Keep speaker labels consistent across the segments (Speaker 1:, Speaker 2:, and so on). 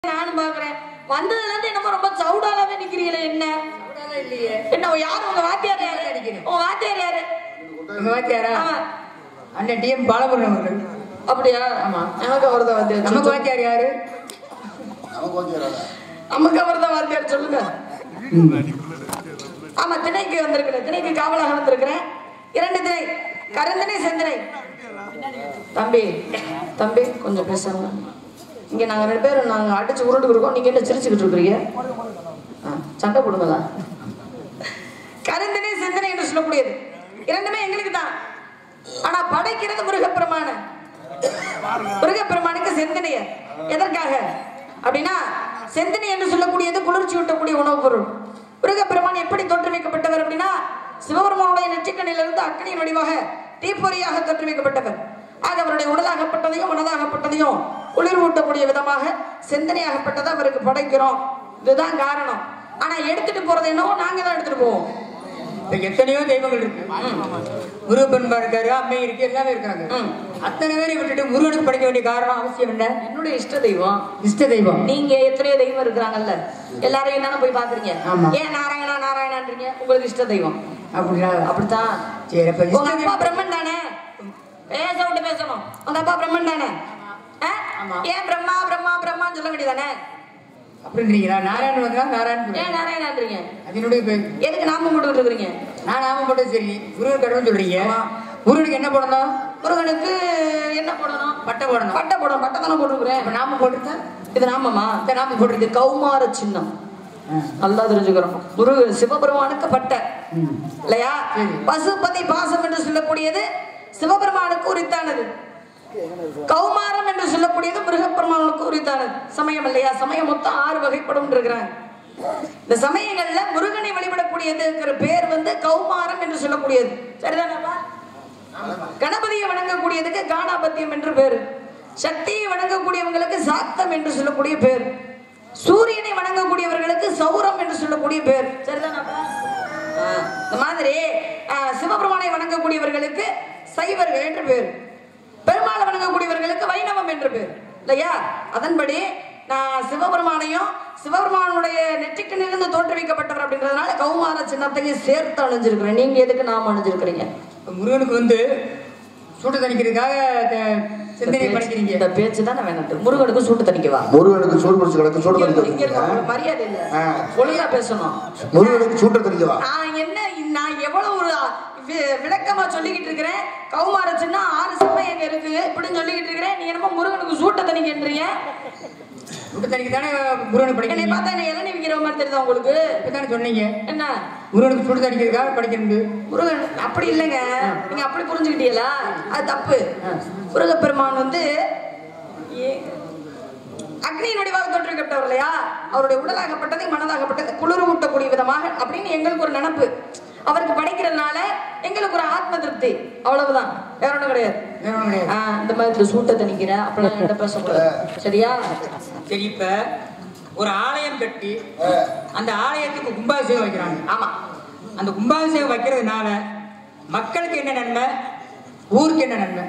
Speaker 1: நானும் பாக்குறேன் வந்ததுல இருந்து என்னமோ ரொம்ப சவுடாலாவே நிக்கிறீங்களே என்ன
Speaker 2: அப்படிலாம் இல்லையே
Speaker 1: என்ன யாரு உங்க வாத்தியார் யாரு
Speaker 2: அடிக்கிறேன்.
Speaker 1: உங்க வாத்தியார் யாரு
Speaker 2: உங்க வாத்தியாரா
Speaker 1: ஆமா
Speaker 2: அண்ணன் டிஎம் பாலபுரம் அவர்கள்
Speaker 1: அப்படியா
Speaker 2: ஆமா.
Speaker 1: நமக்கு அவர் தான் வாத்தியார்
Speaker 2: நமக்கு
Speaker 1: நமக்கு
Speaker 2: வாத்தியார் யாரு
Speaker 1: நமக்கு அவர் தான் வாத்தியார் சொல்லுங்க ஆமா திணைக்கு வந்திருக்கிறேன் திணைக்கு காவலாக வந்திருக்கிறேன் இரண்டு திணை கருந்திணை செந்திணை தம்பி தம்பி கொஞ்சம் பேசுங்க இங்க நாங்க ரெண்டு பேரும் நாங்க அடிச்சு உருண்டு இருக்கோம் நீங்க என்ன சிரிச்சுக்கிட்டு இருக்கிறீங்க ஆ, சண்டை போடுங்களா கருந்திணை சிந்தனை என்று சொல்லக்கூடியது இரண்டுமே எங்களுக்கு தான் ஆனா படைக்கிறது முருகப்பெருமான முருகப்பெருமானுக்கு செந்தனைய எதற்காக அப்படின்னா செந்தனை என்று சொல்லக்கூடியது குளிர்ச்சி ஊட்டக்கூடிய உணவுப் பொருள் முருகப்பெருமான் எப்படி தோற்றுவிக்கப்பட்டவர் அப்படின்னா சிவபெருமானுடைய நெற்றிக்கண்ணிலிருந்து அக்னியின் வடிவாக தீப்பொறியாக தோற்றுவிக்கப்பட்டவர் ஆக அவருடைய உடலாகப்பட்டதையும் மனதாகப்பட்டதையும் குளிர் ஊட்டக்கூடிய விதமாக சிந்தனையாகப்பட்டதை அவருக்கு படைக்கிறோம் இதுதான் காரணம் ஆனா எடுத்துட்டு போறது என்னவோ நாங்க தான் எடுத்துட்டு போவோம்
Speaker 2: இப்ப எத்தனையோ தெய்வங்கள் இருக்கு முருகப்பெருமா இருக்காரு அம்மை இருக்கு எல்லாமே இருக்காங்க
Speaker 1: ம்.
Speaker 2: அத்தனை பேரை விட்டுட்டு முருகனுக்கு படைக்க வேண்டிய காரணம் அவசியம் என்ன
Speaker 1: என்னுடைய இஷ்ட தெய்வம்
Speaker 2: இஷ்ட தெய்வம்
Speaker 1: நீங்க எத்தனையோ தெய்வம் இருக்கிறாங்கல்ல எல்லாரையும் தானே போய் பாக்குறீங்க
Speaker 2: ஆமா.
Speaker 1: ஏன் நாராயணா நாராயணான்றீங்க உங்களுக்கு இஷ்ட தெய்வம்
Speaker 2: அப்படியா
Speaker 1: அப்படித்தான்
Speaker 2: சரி அப்ப
Speaker 1: உங்க
Speaker 2: இஷ்ட
Speaker 1: அப்பா
Speaker 2: தெய்வம்
Speaker 1: பிரம்மன் தானே பேச விட்டு பேசணும் உங்க அப்பா பிரம்மன் தானே ஆ?
Speaker 2: ஆமா.
Speaker 1: ஏன் பிரம்மா பிரம்மா பிரம்மான்னு சொல்ல வேண்டியதானே
Speaker 2: அப்படின்றீங்களா நாராயணன் வந்தா நாராயணன்
Speaker 1: ஏன்
Speaker 2: சொல்றேன்.
Speaker 1: நாராயணான்றீங்க
Speaker 2: அது என்னுடைய பேர்
Speaker 1: எதுக்கு நாம போட்டுக்கிட்டு இருக்கிறீங்க
Speaker 2: நான் நாம போட்டது சரி முருகன் கடவுள் சொல்றீங்க முருகனுக்கு என்ன போடணும்
Speaker 1: முருகனுக்கு என்ன போடணும்
Speaker 2: பட்டை போடணும்
Speaker 1: பட்டை போடணும் பட்டை தானே போட்டுருக்குறேன்
Speaker 2: இப்ப நாம போட்டுருந்தா
Speaker 1: இது நாமமா
Speaker 2: இந்த நாம
Speaker 1: இது கௌமார சின்னம் நல்லா தெரிஞ்சுக்கிறோம் முருகன் சிவபெருமானுக்கு பட்டை
Speaker 2: ம்.
Speaker 1: இல்லையா
Speaker 2: சரி.
Speaker 1: பசுபதி பாசம் என்று சொல்லக்கூடியது சிவபெருமானுக்கு உரித்தானது கௌமாரம் என்று சொல்லக்கூடியது முருகப்பெருமானுக்கு உரித்தானது சமயம் இல்லையா சமயம் மொத்தம் ஆறு வகைப்படும் இருக்கிறாங்க இந்த சமயங்கள்ல முருகனை வழிபடக்கூடியதுங்கிற பேர் வந்து கௌமாரம் என்று சொல்லக்கூடியது சரிதானப்பா கணபதியை வணங்கக்கூடியதுக்கு காணாபத்தியம் என்று பேரு சக்தியை வணங்கக்கூடியவங்களுக்கு சாத்தம் என்று சொல்லக்கூடிய பேர் சூரியனை வணங்கக்கூடியவர்களுக்கு சௌரம் என்று சொல்லக்கூடிய பேர் சரிதானாப்பா ஆ, இந்த மாதிரி ஆ, சிவபெருமானை வணங்கக்கூடியவர்களுக்கு சைவர்கள் என்று பேர் பெருமாளை வணங்கக்கூடியவர்களுக்கு வைணவம் என்று பேர் இல்லையா அதன்படி நான் சிவபெருமானையும் சிவபெருமானுடைய நெற்றிக்கண்ணிலிருந்து தோற்றுவிக்கப்பட்டவர் அப்படின்றதுனால கௌமார சின்னத்தையும் சேர்த்து அணிஞ்சிருக்கிறேன் நீங்க எதுக்கு நாம அணிஞ்சிருக்கிறீங்க
Speaker 2: இப்ப முருகனுக்கு வந்து சூட்டை தணிக்கிறதுக்காக த- சிந்தனை படிக்கிறீங்க
Speaker 1: இந்த பேச்சு தானே வேணும் முருகனுக்கு சூட்டு தணிக்கவா
Speaker 3: முருகனுக்கு சூடு பிடிச்சு கிடக்கு சூடு
Speaker 1: இங்க
Speaker 3: தணிக்க
Speaker 1: இருக்க உங்களுக்கு மரியாதை இல்ல
Speaker 3: ஆ.
Speaker 1: ஒழுங்கா பேசணும்
Speaker 3: முருகனுக்கு சூட்டை தணிக்கவா
Speaker 1: நான் என்ன நான் எவ்வளவு ஒரு வி- விளக்கமா சொல்லிக்கிட்டு இருக்கிறேன் கௌமார சின்ன ஆறு சமயம் எங்க இருக்கு இப்படின்னு சொல்லிக்கிட்டு இருக்கிறேன் நீ என்னமோ முருகனுக்கு சூட்டை தணிக்கின்றீங்க
Speaker 2: சூட்டை தணிக்க தானே முருகனை
Speaker 1: என்னை
Speaker 2: படிக்கிறீங்க
Speaker 1: பார்த்தா என்ன இளநீ விக்கிற மாதிரி தெரியுதா உங்களுக்கு
Speaker 2: இப்பதானே சொன்னீங்க
Speaker 1: என்ன
Speaker 2: முருகனுக்கு சூடு தணிக்கிறதுக்காக படிக்கிறது
Speaker 1: முருகன் அப்படி இல்லைங்க நீங்க அப்படி புரிஞ்சுக்கிட்டீங்களா அது தப்பு முருகப்பெருமான் வந்து ஏ- அக்னியின் வடிவாக தோற்றுவிக்கப்பட்டவர் இல்லையா அவருடைய உடலாகப்பட்டது மனதாகப்பட்டது குளிர் ஊட்டக்கூடிய விதமாக அப்படின்னு எங்களுக்கு ஒரு நினப்பு அவருக்கு படைக்கிறதுனால எங்களுக்கு ஒரு ஆத்ம திருப்தி அவ்வளவுதான் வேற ஒண்ணும் கிடையாது
Speaker 2: வேற ஒண்ணும் கிடையாது.
Speaker 1: ஆ, இந்த மாதிரி இந்த சூட்டை தணிக்கிறேன் அப்படிலாம் என்கிட்ட பேசக்கூடாது சரியா
Speaker 2: சரி இப்ப ஒரு ஆலயம் கட்டி அந்த ஆலயத்துக்கு கும்பாபிஷேகம் வைக்கிறாங்க
Speaker 1: ஆமா
Speaker 2: அந்த கும்பாபிஷேகம் வைக்கிறதுனால மக்களுக்கு என்ன நன்மை ஊருக்கு என்ன நன்மை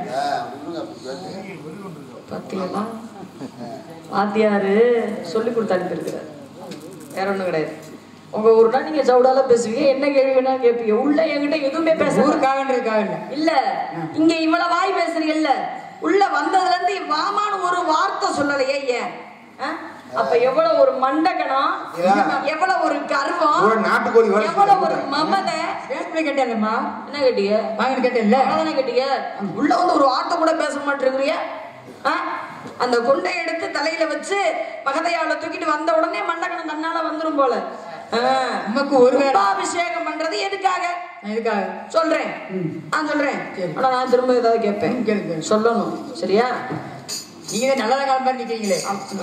Speaker 1: பாத்தீங்களா வாத்தியாரு சொல்லி கொடுத்து அனுப்பியிருக்கிறார் வேற ஒண்ணும் கிடையாது உங்க ஊர்னா நீங்க சவுடால பேசுவீங்க என்ன கேள்வி வேணா கேட்பீங்க உள்ள என்கிட்ட எதுவுமே பேச
Speaker 2: ஊருக்காகன்றதுக்காக இல்ல
Speaker 1: இல்ல இங்க இவ்வளவு வாய் பேசுறீங்கல்ல உள்ள வந்ததுல இருந்து வாமான்னு ஒரு வார்த்தை சொல்லலையே ஏன் ஆ? அப்ப எவ்வளவு ஒரு மண்டகனம் எவ்வளவு ஒரு கர்வம்
Speaker 3: ஒரு நாட்டுக்கோழி வேலை
Speaker 1: எவ்வளவு ஒரு மமதை
Speaker 2: பேசுறது கேட்டேன்லம்மா
Speaker 1: என்ன கேட்டீங்க
Speaker 2: வாங்கிட்டு கேட்டேன்ல
Speaker 1: அவ்வளவுதானே கேட்டீங்க உள்ள வந்து ஒரு வார்த்தை கூட பேச மாட்டேங்கிறீங்க ஆ? அந்த கொண்டை எடுத்து தலையில வச்சு மகதையாவில தூக்கிட்டு வந்த உடனே மண்டகனம் தன்னால வந்துரும் போல ஆ.
Speaker 2: நமக்கு ஒரு வேளை
Speaker 1: கும்பாபிஷேகம் பண்றது எதுக்காக
Speaker 2: இதுக்காக
Speaker 1: சொல்றேன் நான் சொல்றேன்
Speaker 2: சரி.
Speaker 1: ஆனா நான் திரும்ப ஏதாவது கேட்பேன்
Speaker 2: ம், கேளு, கேளு.
Speaker 1: சொல்லணும் சரியா
Speaker 2: நீங்க தான் நல்ல காலம் மாதிரி நிக்கிறீங்களே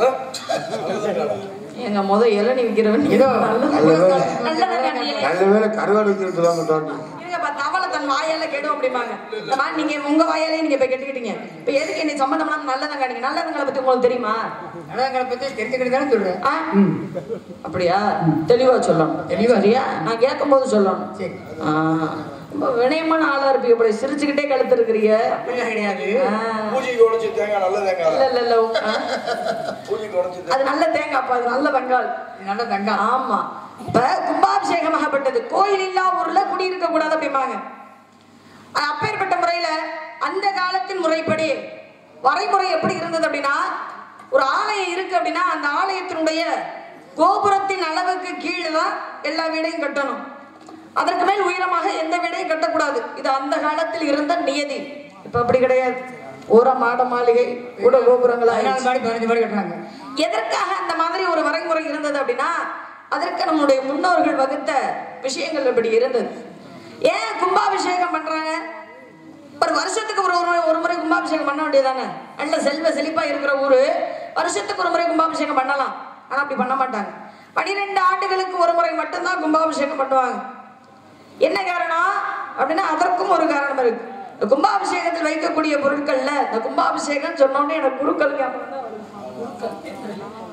Speaker 1: எங்க முத இளநீ விக்கிறவன்
Speaker 2: ஏதோ
Speaker 3: நல்ல வேலை
Speaker 1: நல்லதா காட்டியே.
Speaker 3: நல்ல வேலை கருவாடு வைக்கிறது சொல்லுவாங்க தோட்டம்
Speaker 1: இருங்கப்பா, தவளை தன் வாயால கெடும் அப்படிம்பாங்க. இந்த மாதிரி நீங்க உங்க வாயாலே நீங்க இப்ப கெட்டுக்கிட்டீங்க. இப்ப எதுக்கு என்னை சம்பந்தம் இல்லாம நல்லதா காட்டுங்க? நல்லதுங்களை பத்தி உங்களுக்கு தெரியுமா?
Speaker 2: நல்ல காலம் பத்தி தெரிஞ்சுக்கிட்டு தானே சொல்றேன்
Speaker 1: ஆ? அப்படியா? தெளிவா சொல்லணும்.
Speaker 2: தெளிவா.
Speaker 1: சரியா? நான் கேட்கும்போது சொல்லணும்.
Speaker 2: சரி
Speaker 1: ஆ. ரொம்ப வினயமான ஆளா இருப்பீங்க இப்படி சிரிச்சுக்கிட்டே கழுத்து இருக்கிறீங்க
Speaker 2: அப்படிலாம் கிடையாது
Speaker 4: பூஜைக்கு உடைச்ச தேங்காய் நல்ல
Speaker 1: இல்ல
Speaker 4: தேங்காய்
Speaker 1: இல்ல இல்ல ஆ.
Speaker 4: பூஜைக்கு உடைச்ச தேங்காய்
Speaker 1: அது நல்ல தேங்காய்ப்பா அது நல்ல வெங்கால்
Speaker 2: இது நல்ல தங்கம்
Speaker 1: ஆமா இப்ப கும்பாபிஷேகமாகப்பட்டது கோயில் இல்லா ஊர்ல குடியிருக்க கூடாது அப்படிம்பாங்க அது அப்பேற்பட்ட முறையில அந்த காலத்தின் முறைப்படி வரைமுறை எப்படி இருந்தது அப்படின்னா ஒரு ஆலயம் இருக்கு அப்படின்னா அந்த ஆலயத்தினுடைய கோபுரத்தின் அளவுக்கு கீழே தான் எல்லா வீடையும் கட்டணும் அதற்கு மேல் உயரமாக எந்த வீடையும் கட்டக்கூடாது இது அந்த காலத்தில் இருந்த நியதி இப்ப அப்படி கிடையாது ஓர மாட மாளிகை கூட கோபுரங்கள்
Speaker 2: பதினாலு
Speaker 1: ஆயிடுச்சு.
Speaker 2: மாடி பதினஞ்சு மாடி கட்டுறாங்க
Speaker 1: எதற்காக அந்த மாதிரி ஒரு வரைமுறை இருந்தது அப்படின்னா அதற்கு நம்முடைய முன்னோர்கள் வகுத்த விஷயங்கள் இப்படி இருந்தது ஏன் கும்பாபிஷேகம் பண்றாங்க ஒரு வருஷத்துக்கு ஒரு ஒரு முறை ஒரு முறை கும்பாபிஷேகம் பண்ண வேண்டியதானே நல்ல செல்வ செழிப்பா இருக்கிற ஊரு வருஷத்துக்கு ஒரு முறை கும்பாபிஷேகம் பண்ணலாம் ஆனா அப்படி பண்ண மாட்டாங்க பனிரெண்டு ஆண்டுகளுக்கு ஒரு முறை மட்டும்தான் கும்பாபிஷேகம் பண்ணுவாங்க என்ன காரணம் அப்படின்னா அதற்கும் ஒரு காரணம் இருக்கு இந்த கும்பாபிஷேகத்தில் வைக்கக்கூடிய பொருட்கள்ல இந்த கும்பாபிஷேகம் சொன்ன உடனே எனக்கு குருக்கள் ஞாபகம் தான் வருது.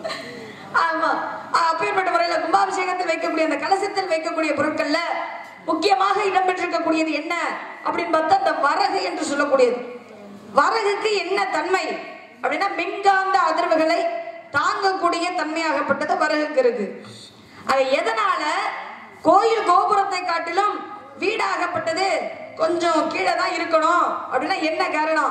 Speaker 1: ஆமா அப்பேற்பட்ட முறையில கும்பாபிஷேகத்தில் வைக்கக்கூடிய அந்த கலசத்தில் வைக்கக்கூடிய பொருட்கள்ல முக்கியமாக இடம்பெற்றிருக்கக்கூடியது என்ன அப்படின்னு பார்த்தா அந்த வரகு என்று சொல்லக்கூடியது வரகுக்கு என்ன தன்மை அப்படின்னா மின்காந்த அதிர்வுகளை தாங்கக்கூடிய தன்மையாகப்பட்டது வரகுக்கு இருக்கு அது எதனால கோயில் கோபுரத்தை காட்டிலும் வீடாகப்பட்டது கொஞ்சம் கீழே தான் இருக்கணும் அப்படின்னா என்ன காரணம்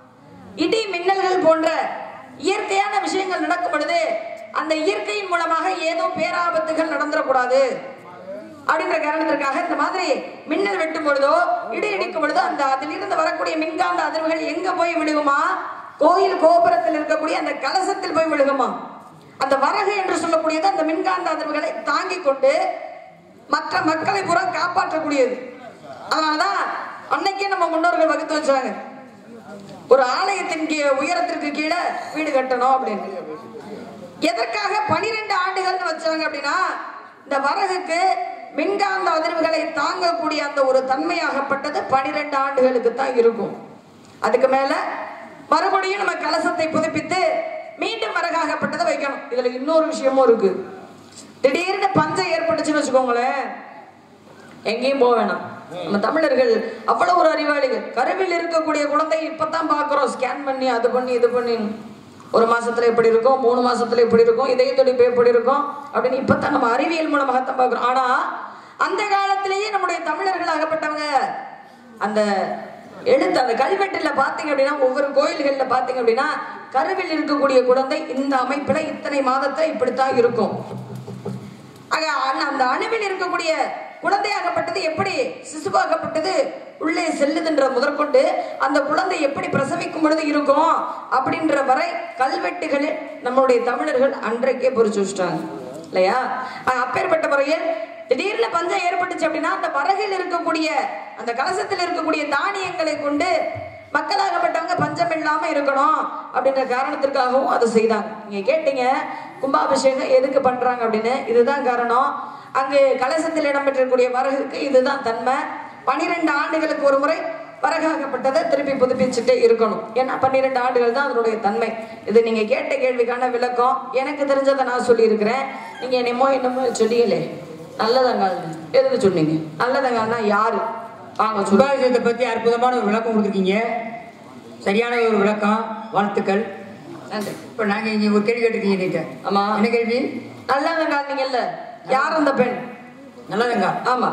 Speaker 1: இடி மின்னல்கள் போன்ற இயற்கையான விஷயங்கள் நடக்கும் பொழுது அந்த இயற்கையின் மூலமாக ஏதோ பேராபத்துகள் நடந்துடக்கூடாது அப்படின்ற காரணத்திற்காக இந்த மாதிரி மின்னல் வெட்டும் பொழுதோ இடி இடிக்கும் பொழுதோ அந்த அதிலிருந்து வரக்கூடிய மின்காந்த அதிர்வுகள் எங்க போய் விழுகுமா கோயில் கோபுரத்தில் இருக்கக்கூடிய அந்த கலசத்தில் போய் விழுகுமா அந்த வரகு என்று சொல்லக்கூடியது அந்த மின்காந்த அதிர்வுகளை தாங்கிக் கொண்டு மற்ற மக்களை பூரா காப்பாற்றக்கூடியது அதனாலதான் அன்னைக்கே நம்ம முன்னோர்கள் வகுத்து வச்சாங்க ஒரு ஆலயத்தின் கீ உயரத்திற்கு கீழே வீடு கட்டணும் அப்படின்னு எதற்காக பனிரெண்டு ஆண்டுகள்னு வச்சாங்க அப்படின்னா இந்த வரகுக்கு மின்காந்த அதிர்வுகளை தாங்கக்கூடிய அந்த ஒரு தன்மையாகப்பட்டது பனிரெண்டு ஆண்டுகளுக்கு தான் இருக்கும் அதுக்கு மேல மறுபடியும் நம்ம கலசத்தை புதுப்பித்து மீண்டும் வரகாகப்பட்டதை வைக்கணும் இதுல இன்னொரு விஷயமும் இருக்கு திடீர்னு பஞ்சம் ஏற்பட்டுச்சுன்னு வச்சுக்கோங்களேன் எங்கேயும் போக வேணாம் நம்ம தமிழர்கள் அவ்வளவு ஒரு அறிவாளிகள் கருவில் இருக்கக்கூடிய குழந்தை இப்பதான் பாக்குறோம் ஸ்கேன் பண்ணி அது பண்ணி இது பண்ணி ஒரு மாசத்துல எப்படி இருக்கும் மூணு மாசத்துல எப்படி இருக்கும் இதய துடிப்பு எப்படி இருக்கும் அப்படின்னு இப்பதான் நம்ம அறிவியல் மூலமாகத்தான் பாக்குறோம் ஆனா அந்த காலத்திலேயே நம்முடைய தமிழர்கள் ஆகப்பட்டவங்க அந்த எழுத்து அந்த கல்வெட்டுல பாத்தீங்க அப்படின்னா ஒவ்வொரு கோயில்கள்ல பாத்தீங்க அப்படின்னா கருவில் இருக்கக்கூடிய குழந்தை இந்த அமைப்புல இத்தனை மாதத்துல இப்படித்தான் இருக்கும் ஆக அந்த- அந்த அணுவில் இருக்கக்கூடிய குழந்தையாகப்பட்டது எப்படி சிசுவாகப்பட்டது உள்ளே செல்லுதுன்ற முதற்கொண்டு அந்த குழந்தை எப்படி பிரசவிக்கும் பொழுது இருக்கும் அப்படின்ற வரை கல்வெட்டுகளில் நம்மளுடைய தமிழர்கள் அன்றைக்கே பொறிச்சு வச்சுட்டாங்க இல்லையா ஆக அப்பேற்பட்ட முறையில் திடீர்னு பஞ்சம் ஏற்பட்டுச்சு அப்படின்னா அந்த வரகில் இருக்கக்கூடிய அந்த கலசத்தில் இருக்கக்கூடிய தானியங்களை கொண்டு மக்களாகப்பட்டவங்க பஞ்சம் இல்லாம இருக்கணும் அப்படின்ற காரணத்திற்காகவும் அதை செய்தாங்க நீங்க கேட்டீங்க கும்பாபிஷேகம் எதுக்கு பண்றாங்க அப்படின்னு இதுதான் காரணம் அங்கு கலசத்தில் இடம்பெற்றிருக்கக்கூடிய வரகுக்கு இதுதான் தன்மை பனிரெண்டு ஆண்டுகளுக்கு ஒரு முறை வரகாகப்பட்டதை திருப்பி புதுப்பிச்சுட்டே இருக்கணும் ஏன்னா பன்னிரெண்டு ஆண்டுகள் தான் அதனுடைய தன்மை இது நீங்க கேட்ட கேள்விக்கான விளக்கம் எனக்கு தெரிஞ்சதை நான் சொல்லியிருக்கிறேன் நீங்க என்னமோ என்னமோ சொல்லியலே நல்லதங்கால் எதுக்கு சொன்னீங்க நல்லதங்கால்னா யாரு வாங்க சொல்லுங்க
Speaker 2: சுபாஷிதத்தை பத்தி அற்புதமான ஒரு விளக்கம் கொடுத்துருக்கீங்க சரியான ஒரு விளக்கம் வாழ்த்துக்கள்
Speaker 1: நன்றி
Speaker 2: இப்ப நாங்க இங்க ஒரு கேள்வி கேட்டிருக்கீங்க நீங்க
Speaker 1: ஆமா.
Speaker 2: என்ன கேள்வி
Speaker 1: நல்லதங்கால் நீங்கல்ல யார் அந்த பெண்
Speaker 2: நல்லதுங்க
Speaker 1: ஆமா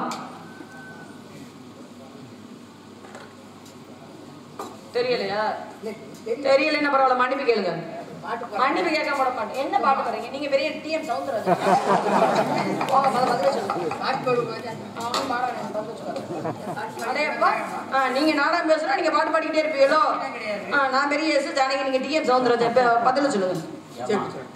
Speaker 1: தெரியலையா தெரியலன்னா பரவாயில்ல மன்னிப்பு கேளுங்க மன்னிப்பு கேட்க மாட மாட்டேன் என்ன பாட்டு பாருங்க நீங்க பெரிய டிஎம் சவுந்தரராஜன் போங்க, முதல்ல பதிலே சொல்லுங்க. ஆமா, பாடுறேன், பதிலே சொல்லுங்க. அடேப்பா, ஆ, நீங்க நாடகம் பேசுறா நீங்க பாட்டு பாடிக்கிட்டே இருப்பீங்களோ ஆ, நான் பெரிய எஸ் ஜானகி நீங்க டிஎம் சவுந்தரராஜன் இப்ப பதில சொல்லுங்க
Speaker 2: சரி சரி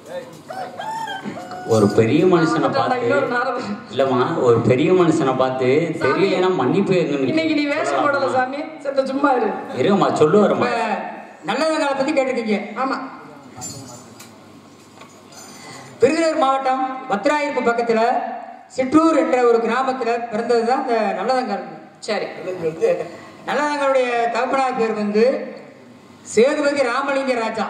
Speaker 5: ஒரு பெரிய மனுஷனை பார்த்து
Speaker 1: இன்னொரு நாடகம்
Speaker 5: இல்லம்மா ஒரு பெரிய மனுஷனை பார்த்து தெரியலன்னா மன்னிப்பு
Speaker 1: இன்னைக்கு நீ வேஷம் போடல சாமி செத்த சும்மா இரு
Speaker 5: இருங்கம்மா
Speaker 2: இப்ப
Speaker 5: சொல்லுவாரம்மா
Speaker 2: நல்லதங்காலை பத்தி கேட்டிருக்கீங்க
Speaker 1: ஆமா
Speaker 2: விருதுநகர் மாவட்டம் பத்ராயிருப்பு பக்கத்துல சிற்றூர் என்ற ஒரு கிராமத்துல பிறந்தது தான் இந்த நல்லதங்கால்
Speaker 1: சரி
Speaker 2: நல்லதங்களுடைய தகப்பனார் பேர் வந்து சேதுபதி ராமலிங்க ராஜா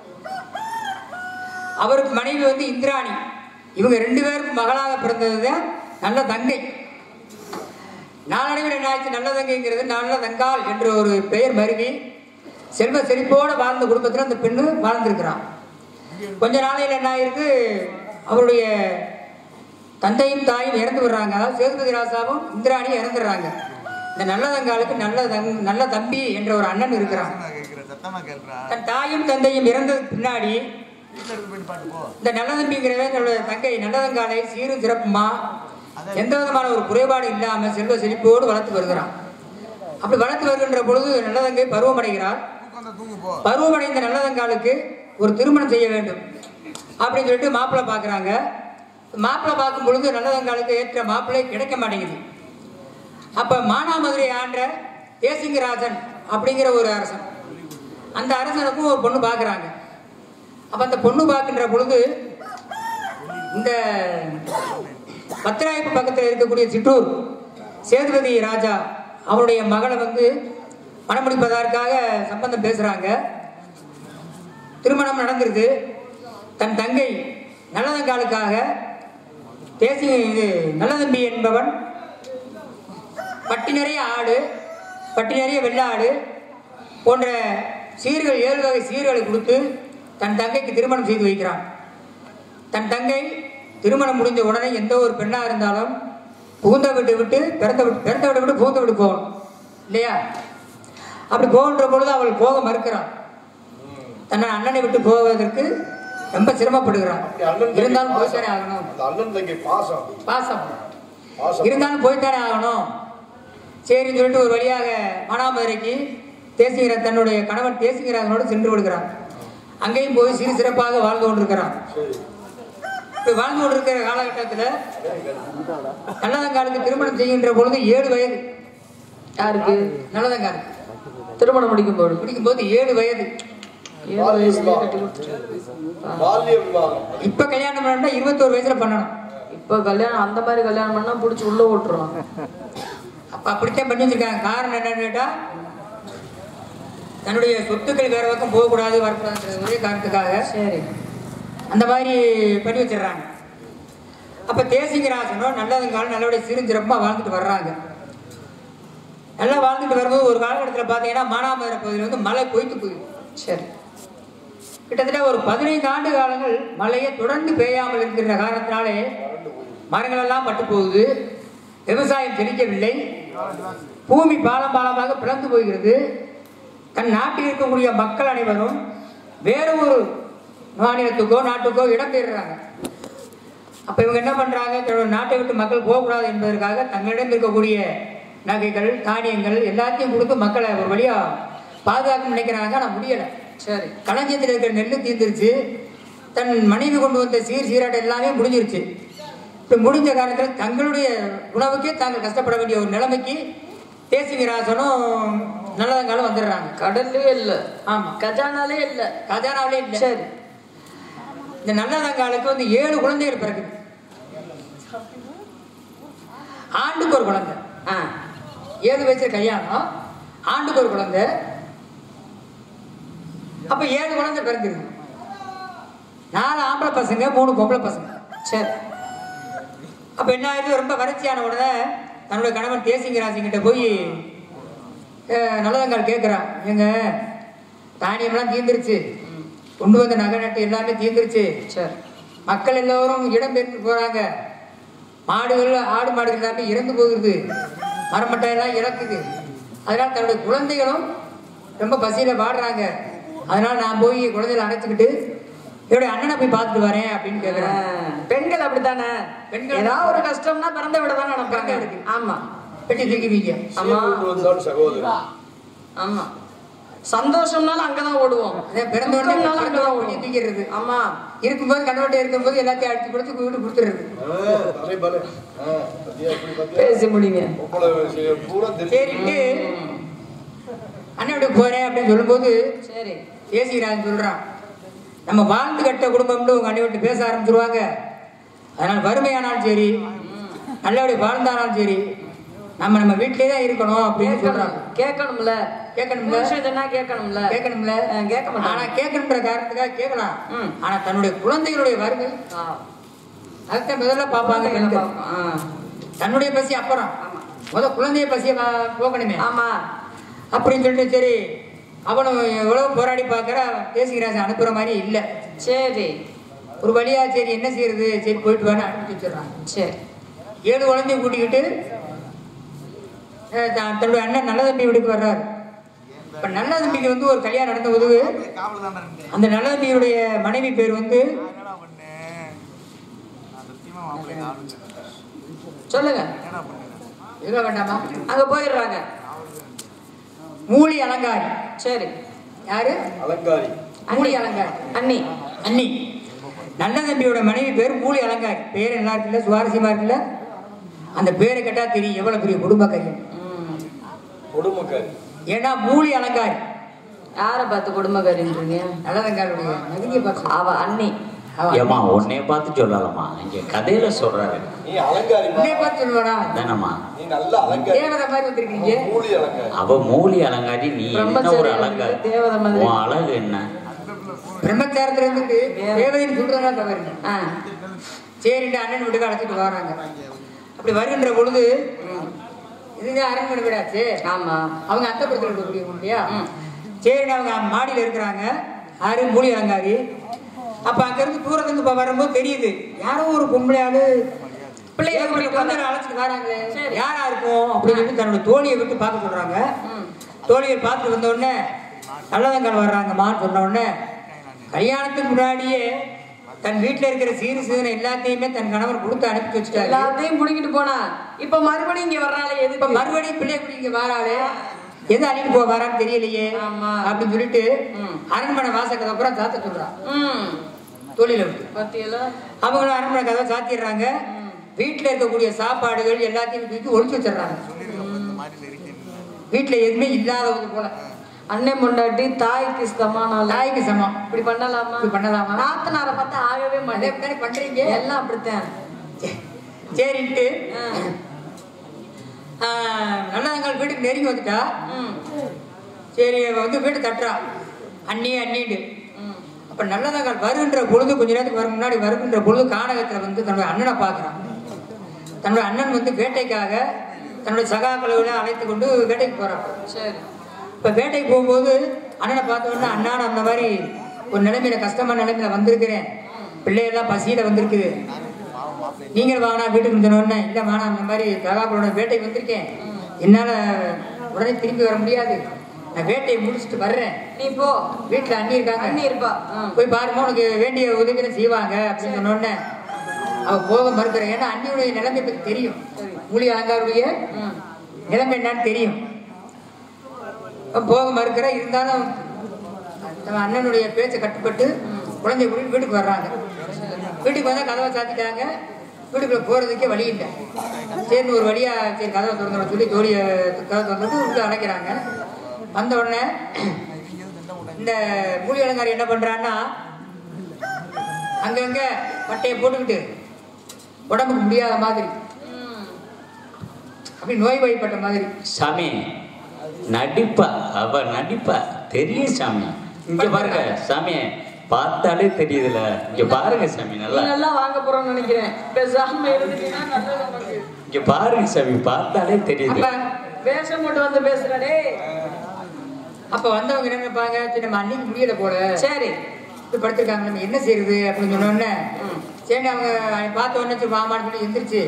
Speaker 2: அவருக்கு மனைவி வந்து இந்திராணி இவங்க ரெண்டு பேருக்கும் மகளாக பிறந்தது தான் நல்ல தங்கை நாளடைவில் என்ன ஆச்சு நல்லதங்கைங்கிறது நல்லதங்கால் என்ற ஒரு பெயர் மருவி செல்வ செழிப்போட வாழ்ந்த குடும்பத்தில் அந்த பெண்ணு வாழ்ந்திருக்கிறான் கொஞ்ச நாளையில் என்ன ஆயிருக்கு அவருடைய தந்தையும் தாயும் இறந்து விடுறாங்க அதாவது சேதுபதி ராசாவும் இந்திராணியும் இறந்துடுறாங்க இந்த நல்லதங்காலுக்கு நல்ல தங் நல்ல தம்பி என்ற ஒரு அண்ணன் இருக்கிறான் தன் தாயும் தந்தையும் இறந்ததுக்கு பின்னாடி இந்த நல்லதம்பிங்கிறவன் தன்னுடைய தங்கை நல்லதங்காலை சீரும் சிறப்புமா எந்த விதமான ஒரு குறைபாடு இல்லாம செல்வ செழிப்போடு வளர்த்து வருகிறான் அப்படி வளர்த்து வருகின்ற பொழுது நல்லதங்கை பருவமடைகிறார் பருவமடைந்த நல்லதங்காலுக்கு ஒரு திருமணம் செய்ய வேண்டும் அப்படின்னு சொல்லிட்டு மாப்பிள்ளை பார்க்குறாங்க மாப்பிள்ளை பார்க்கும் பொழுது நல்லதங்காலுக்கு ஏற்ற மாப்பிள்ளை கிடைக்க மாட்டேங்குது அப்ப மானாமதுரை ஆண்ட தேசிங்கராஜன் அப்படிங்கிற ஒரு அரசன் அந்த அரசனுக்கும் ஒரு பொண்ணு பார்க்குறாங்க அப்ப அந்த பொண்ணு பார்க்கின்ற பொழுது இந்த பத்திராயப்பு பக்கத்தில் இருக்கக்கூடிய சிற்றூர் சேதுபதி ராஜா அவருடைய மகளை வந்து மணமுடிப்பதற்காக சம்பந்தம் பேசுறாங்க திருமணம் நடந்துருது தன் தங்கை நல்லதங்காலுக்காக தேசிய இது நல்லதம்பி என்பவன் பட்டி நிறைய ஆடு பட்டி நிறைய வெள்ளாடு போன்ற சீர்கள் ஏழு வகை சீர்களை கொடுத்து தன் தங்கைக்கு திருமணம் செய்து வைக்கிறான் தன் தங்கை திருமணம் முடிஞ்ச உடனே எந்த ஒரு பெண்ணாக இருந்தாலும் புகுந்த வீட்டை விட்டு பிறந்த விட்டு பிறந்த வீட்டை விட்டு புகுந்த வீட்டு போகணும் இல்லையா அப்படி போகின்ற பொழுது அவள் போக மறுக்கிறான் தன்னை அண்ணனை விட்டு போவதற்கு ரொம்ப சிரமப்படுகிறான் இருந்தாலும் போய்த்தானே ஆகணும்
Speaker 4: அந்த அண்ணன் தங்கை பாசம்
Speaker 2: பாசம்
Speaker 4: பாசம்
Speaker 2: இருந்தாலும் போய்த்தானே ஆகணும் சரின்னு சொல்லிட்டு ஒரு வழியாக மானாமதுரைக்கு தேசிகிற தன்னுடைய கணவன் தேசிகராஜனோடு சென்று விடுகிறான் அங்கேயும் போய் சிறு சிறப்பாக வாழ்ந்து கொண்டிருக்கிறான் இப்ப வாழ்ந்து கொண்டிருக்கிற காலகட்டத்தில் நல்லதங்காலுக்கு திருமணம் செய்கின்ற பொழுது ஏழு வயது
Speaker 1: யாருக்கு
Speaker 2: நல்லதங்காலுக்கு
Speaker 1: திருமணம் முடிக்கும் போது
Speaker 2: முடிக்கும் போது ஏழு வயது
Speaker 1: ஏழு வயசுலயே கட்டி கொடுத்துட்டாரு.
Speaker 4: பால்ய விவாகம்
Speaker 2: இப்ப கல்யாணம் பண்ணா இருபத்தோரு வயசுல பண்ணணும்
Speaker 1: இப்ப கல்யாணம் அந்த மாதிரி கல்யாணம் பண்ணா புடிச்சு உள்ள ஓட்டுருவாங்க
Speaker 2: அப்ப அப்படித்தான் பண்ணி வச்சிருக்காங்க காரணம் என்னன்னு கேட்டா தன்னுடைய சொத்துக்கள் வேற பக்கம் போகக்கூடாது வரக்கூடாதுன்ற ஒரே காரணத்துக்காக
Speaker 1: சரி
Speaker 2: அந்த மாதிரி பண்ணி வச்சிடுறாங்க அப்ப தேசிங்கராசனோ நல்லதுங்காலம் நல்லபடியா சிறுஞ்சிறப்பா வாழ்ந்துட்டு வர்றாங்க நல்லா வாழ்ந்துட்டு வரும்போது ஒரு காலகட்டத்தில் பார்த்தீங்கன்னா மானாமதுரை பகுதியில் வந்து மழை பொய்த்து போயிடும்
Speaker 1: சரி
Speaker 2: கிட்டத்தட்ட ஒரு பதினைந்து ஆண்டு காலங்கள் மழையே தொடர்ந்து பெய்யாமல் இருக்கின்ற காரணத்தினாலே மரங்கள் எல்லாம் பட்டு போகுது விவசாயம் செழிக்கவில்லை பூமி பாலம் பாலமாக பிளந்து போகிறது தன் நாட்டில் இருக்கக்கூடிய மக்கள் அனைவரும் வேறு ஒரு மாநிலத்துக்கோ நாட்டுக்கோ இடம்பெயர்றாங்க அப்ப இவங்க என்ன பண்றாங்க தன்னோட நாட்டை விட்டு மக்கள் போகக்கூடாது என்பதற்காக தங்களிடம் இருக்கக்கூடிய நகைகள் தானியங்கள் எல்லாத்தையும் கொடுத்து மக்களை ஒரு வழியா பாதுகாக்க நினைக்கிறாங்க ஆனா முடியல
Speaker 1: சரி
Speaker 2: களஞ்சியத்தில் இருக்கிற நெல் தீர்ந்துருச்சு தன் மனைவி கொண்டு வந்த சீர் சீராட்டம் எல்லாமே முடிஞ்சிருச்சு இப்போ முடிஞ்ச காரணத்தில் தங்களுடைய உணவுக்கே தாங்கள் கஷ்டப்பட வேண்டிய ஒரு நிலைமைக்கு தேசிகராசனும் நல்லதங்காலம் வந்துடுறாங்க
Speaker 1: கடல்லே இல்ல
Speaker 2: ஆமா
Speaker 1: கஜானாலே இல்ல
Speaker 2: கஜானாவிலே இல்லை
Speaker 1: சரி
Speaker 2: இந்த நல்லதங்காலுக்கு வந்து ஏழு குழந்தைகள் பிறகுது ஆண்டுக்கு ஒரு குழந்தை
Speaker 1: ஆ
Speaker 2: ஏழு வயசுல கல்யாணம் ஆண்டுக்கு ஒரு குழந்தை அப்ப ஏழு குழந்தை பிறந்திருக்கு நாலு ஆம்பளை பசங்க மூணு பொம்பளை பசங்க
Speaker 1: சரி
Speaker 2: அப்ப என்ன ஆயிடுது ரொம்ப வறட்சியான உடனே தன்னுடைய கணவன் தேசிங்கராசிங்கிட்ட போய் அஹ், நல்லதங்கால் கேட்குறான் எங்க தானியம்லாம் தீர்ந்துருச்சு கொண்டு வந்த நகை நட்டு எல்லாமே தீர்ந்துருச்சு
Speaker 1: சரி
Speaker 2: மக்கள் எல்லோரும் இடம் பெற்று போறாங்க மாடுகள் ஆடு மாடுகள் எல்லாமே இறந்து போகுது மரமட்டை எல்லாம் இறக்குது அதனால தன்னுடைய குழந்தைகளும் ரொம்ப பசியில வாடுறாங்க அதனால நான் போய் குழந்தைகளை அணைச்சிக்கிட்டு என்னுடைய அண்ணனை போய் பார்த்துட்டு வரேன் அப்படின்னு
Speaker 1: ஆ,
Speaker 2: கேட்குறேன்
Speaker 1: பெண்கள் அப்படித்தானே
Speaker 2: பெண்கள்
Speaker 1: ஏதாவது ஒரு கஷ்டம்னா பிறந்த விட தான் நினைப்பாங்க
Speaker 2: பெண்களுக்கு.
Speaker 1: ஆமா
Speaker 2: பெட்டி தூக்கி வீங்க
Speaker 1: ஆமா
Speaker 4: வந்தான் சகோதரி
Speaker 1: ஆமா சந்தோஷம்னாலும் அங்கதான் ஓடுவோம்
Speaker 2: அதே பிறந்த உடனே
Speaker 1: துக்கம்னாலும்
Speaker 2: பிறந்த
Speaker 1: அங்கதான்
Speaker 2: உடனே
Speaker 1: ஓடுவோம்
Speaker 2: தூக்கிடுறது
Speaker 1: ஆமா
Speaker 2: இருக்கும்போது கண்ணவட்டை இருக்கும்போது எல்லாத்தையும் அடிச்சு கொடுத்து வீட்டு கொடுத்துருது
Speaker 4: தலை பலே பத்தியா எப்படி பத்தியா
Speaker 1: பேசி முடிங்க
Speaker 4: பொம்பளை விஷயம் பூரா தெரியும்
Speaker 2: சரிட்டு அண்ணன் வீட்டுக்கு போறேன் அப்படின்னு சொல்லும்போது
Speaker 1: சரி
Speaker 2: பேசிக்கிறான்னு சொல்றான் நம்ம வாழ்ந்து கட்ட குடும்பம்னு உங்க அண்ணன் விட்டு பேச ஆரம்பிச்சிருவாங்க அதனால வறுமையானாலும் சரி நல்லபடி வாழ்ந்தாலும் சரி நம்ம நம்ம வீட்டிலே தான் இருக்கணும் அப்படின்னு சொல்றாங்க
Speaker 1: கேட்கணும்ல
Speaker 2: கேட்கணும்ல
Speaker 1: புருஷன் சொன்னா கேட்கணும்ல
Speaker 2: கேட்கணும்ல
Speaker 1: ஆ, கேட்க மாட்டாங்க.
Speaker 2: ஆனா கேட்கணுன்ற காரணத்துக்காக கேட்கலாம்
Speaker 1: ம்.
Speaker 2: ஆனா தன்னுடைய குழந்தைகளுடைய வறுமை
Speaker 1: ஆ.
Speaker 2: அதுதான் முதல்ல பார்ப்பாங்க பெண்கள்
Speaker 1: ஆ.
Speaker 2: தன்னுடைய பசி அப்புறம் முத குழந்தைய பசிய பா- போக்கணுமே
Speaker 1: ஆமா
Speaker 2: அப்படின்னு சொல்லிட்டு சரி அவனும் எவ்வளவு போராடி பார்க்கற தேசிகராஜன் அனுப்புற மாதிரி இல்லை
Speaker 1: சரி
Speaker 2: ஒரு வழியா சரி என்ன செய்யறது சரி போயிட்டு வான்னு அனுப்பி வச்சிடறான்
Speaker 1: சரி
Speaker 2: ஏழு குழந்தையும் கூட்டிக்கிட்டு அஹ், தான் தன்னுடைய அண்ணன் நல்ல தம்பி வீட்டுக்கு வர்றாரு இப்ப நல்ல தம்பிக்கு வந்து ஒரு கல்யாணம் நடந்த போது அந்த நல்ல தம்பியுடைய மனைவி பேர் வந்து
Speaker 1: சொல்லுங்க
Speaker 2: இருக்க வேண்டாமா
Speaker 1: அங்க போயிடுறாங்க
Speaker 2: மூலி அலங்காரி
Speaker 1: சரி
Speaker 2: யாரு
Speaker 4: அலங்காரி
Speaker 2: மூலி அலங்காரி
Speaker 1: அண்ணி
Speaker 2: அண்ணி நல்ல தம்பியோட மனைவி பேர் மூலி அலங்காரி பேர் நல்லா இருக்குல்ல சுவாரஸ்யமா இருக்குல்ல அந்த பேரை கேட்டா தெரியும் எவ்வளவு பெரிய குடும்ப கையம்
Speaker 1: ம்.
Speaker 4: கொடுமக்காரி
Speaker 2: ஏன்னா மூலி அலங்காரி
Speaker 1: யாரை பார்த்து குடும்பக்காரின்றீங்க
Speaker 2: நல்லதங்காருடைய நெருங்கிய பக்கம்
Speaker 1: அவ அண்ணி
Speaker 2: அவ
Speaker 5: ஏமா உன்னைய பார்த்து சொல்லலாமா இங்க கதையில சொல்றாரு
Speaker 4: நீ அலங்காரிமா
Speaker 2: உன்னை பார்த்து சொல்லுவானா
Speaker 5: தானம்மா
Speaker 4: நீ நல்ல அலங்காரி
Speaker 2: தேவதை மாதிரி வந்திருக்கீங்க
Speaker 4: மூலி அலங்காரி
Speaker 5: அவ மூலி அலங்காரி நீ என்ன ஒரு
Speaker 1: பிரம்மச்சாரி
Speaker 5: அலங்காரி
Speaker 1: தேவதை மாதிரி.
Speaker 5: உன் அழகு என்ன
Speaker 2: பிரம்மச்சாரத்துல இருந்துட்டு தேவதைன்னு சொல்றதா தவறு
Speaker 1: ஆ
Speaker 2: சரிட்டு அண்ணன் வீட்டுக்கு அழைச்சிட்டு வராங்க அப்படி வருகின்ற பொழுது இதுதான் அரண்மனை வீடாச்சு
Speaker 1: ஆமா
Speaker 2: அவங்க அந்தப்புறத்தில் இருக்கக்கூடிய இல்லையா சரி அவங்க மாடியில் இருக்கிறாங்க ஆறு மூலி அலங்காரி அப்ப அங்க இருந்து தூரத்துல இருந்து இப்ப வரும்போது தெரியுது யாரோ ஒரு பொம்பளை ஆளு பிள்ளைய வந்து அழைச்சிட்டு வராங்களே யாரா இருக்கும் அப்படின்னு சொல்லிட்டு தன்னோட தோழியை விட்டு பார்க்க சொல்றாங்க தோழியை பார்த்துட்டு வந்த உடனே நல்லதங்கால் வர்றாங்கம்மான்னு சொன்ன உடனே கல்யாணத்துக்கு முன்னாடியே தன் வீட்டுல இருக்கிற சீரு சீதனை எல்லாத்தையுமே தன் கணவர் கொடுத்து அனுப்பி வச்சுட்டாரு
Speaker 1: எல்லாத்தையும் புடிங்கிட்டு போனா இப்ப மறுபடியும் இங்க வர்றாளே
Speaker 2: இப்ப
Speaker 1: எதுக்கு
Speaker 2: மறுபடியும் பிள்ளை குடி இங்க வாராளே எது அழிட்டு போக வரான்னு தெரியலையே
Speaker 1: ஆமா.
Speaker 2: அப்படின்னு சொல்லிட்டு
Speaker 1: ம்.
Speaker 2: அரண்மனை வாசக்கதை அப்புறம் சாத்த சொல்றான்
Speaker 1: ம்
Speaker 2: தொழில விட்டு
Speaker 1: பத்தியெல்லாம்
Speaker 2: அவங்களும் அரண்மனை கதவை சாத்திடுறாங்க வீட்டுல இருக்கக்கூடிய சாப்பாடுகள் எல்லாத்தையும் தூக்கி ஒழிச்சு வச்சிடுறாங்க வீட்டுல எதுவுமே இல்லாதது போல
Speaker 1: அண்ணன் பொண்டாட்டி தாய்க்கு சமானால
Speaker 2: தாய்க்கு சமம்
Speaker 1: இப்படி பண்ணலாமா
Speaker 2: இப்படி பண்ணலாமா?
Speaker 1: நாத்தனாரை பார்த்தா ஆகவே
Speaker 2: அதே
Speaker 1: மாட்டேன்
Speaker 2: மாதிரி பண்றீங்க
Speaker 1: எல்லாம் அப்படித்தான்
Speaker 2: சரின்ட்டு
Speaker 1: ஆ.
Speaker 2: நல்லதங்கள் வீட்டுக்கு நெருங்கி வந்துட்டா
Speaker 1: ம்
Speaker 2: சரி அவ வந்து வீடு தட்டுறா அண்ணி அண்ணிட்டு
Speaker 1: ம்
Speaker 2: அப்ப நல்லதங்கள் வருகின்ற பொழுது கொஞ்ச நேரத்துக்கு வர முன்னாடி வருகின்ற பொழுது கானகத்துல வந்து தன்னுடைய அண்ணனை பார்க்கறான் தன்னுடைய அண்ணன் வந்து வேட்டைக்காக தன்னுடைய சகாக்களை அழைத்து கொண்டு வேட்டைக்கு போறான்
Speaker 1: சரி
Speaker 2: இப்ப வேட்டைக்கு போகும்போது அண்ணனை பார்த்த உடனே அண்ணா நான் அந்த மாதிரி ஒரு நிலைமையில கஷ்டமான நிலைமையில வந்திருக்கிறேன் பிள்ளையெல்லாம் பசியில வந்திருக்குது நீங்கள் வாங்கினா வீட்டுக்கு சொன்ன உடனே இல்லை வேணாம் இந்த மாதிரி சகாக்களோட வேட்டைக்கு வந்திருக்கேன் என்னால உடனே திரும்பி வர முடியாது நான் வேட்டையை முடிச்சுட்டு வர்றேன்
Speaker 1: நீ போ
Speaker 2: வீட்டுல அண்ணி இருக்காங்க
Speaker 1: அண்ணி இருப்பா ம்.
Speaker 2: போய் பாருமா உனக்கு வேண்டிய உதவியை செய்வாங்க அப்படின்னு சொன்ன உடனே அவ போக மறுக்கிற ஏன்னா அண்ணியுடைய நிலைமை பத்தி தெரியும் மூலி அலங்காருடைய
Speaker 1: ம்
Speaker 2: நிலைமை என்னன்னு தெரியும் அவ போக மறுக்கிற இருந்தாலும் நம்ம அண்ணனுடைய பேச்சை கட்டுப்பட்டு குழந்தை கூட்டிட்டு வீட்டுக்கு வர்றாங்க வீட்டுக்கு வந்தா கதவை சாத்திட்டாங்க வீட்டுக்குள்ள போறதுக்கே வழி இல்லை சரின்னு ஒரு வழியா சரி கதவை திறந்து சொல்லி ஜோடிய கதவை திறந்து உள்ள அடைக்கிறாங்க வந்த உடனே இந்த மூலி அலங்காரி என்ன பண்றான்னா அங்கங்க பட்டையை போட்டுக்கிட்டு உடம்புக்கு முடியாத மாதிரி
Speaker 1: ம்
Speaker 2: அப்படி நோய் வாய்ப்பட்ட மாதிரி
Speaker 5: சாமி நடிப்பா அவ நடிப்பா தெரியும் சாமி இங்க பாருங்க சாமி பார்த்தாலே தெரியுதுல இங்க பாருங்க சாமி
Speaker 1: நீ
Speaker 5: நல்லா
Speaker 1: நல்லா வாங்க போறோம்னு நினைக்கிறேன் பேசாம இருந்தீங்கன்னா நல்லது உனக்கு
Speaker 5: இங்க பாருங்க சாமி பார்த்தாலே தெரியுது
Speaker 2: அப்ப
Speaker 1: வேஷம் போட்டு வந்து பேசுறடே
Speaker 2: அப்ப வந்தவங்க என்ன நினைப்பாங்க சரி நம்ம அன்னைக்கு முடியல போல
Speaker 1: சரி
Speaker 2: இப்படி படுத்திருக்காங்க நம்ம என்ன செய்யறது அப்படின்னு சொன்ன உடனே சரி அவங்க பார்த்த உடனே சரி வாமான்னு சொல்லி எந்திரிச்சு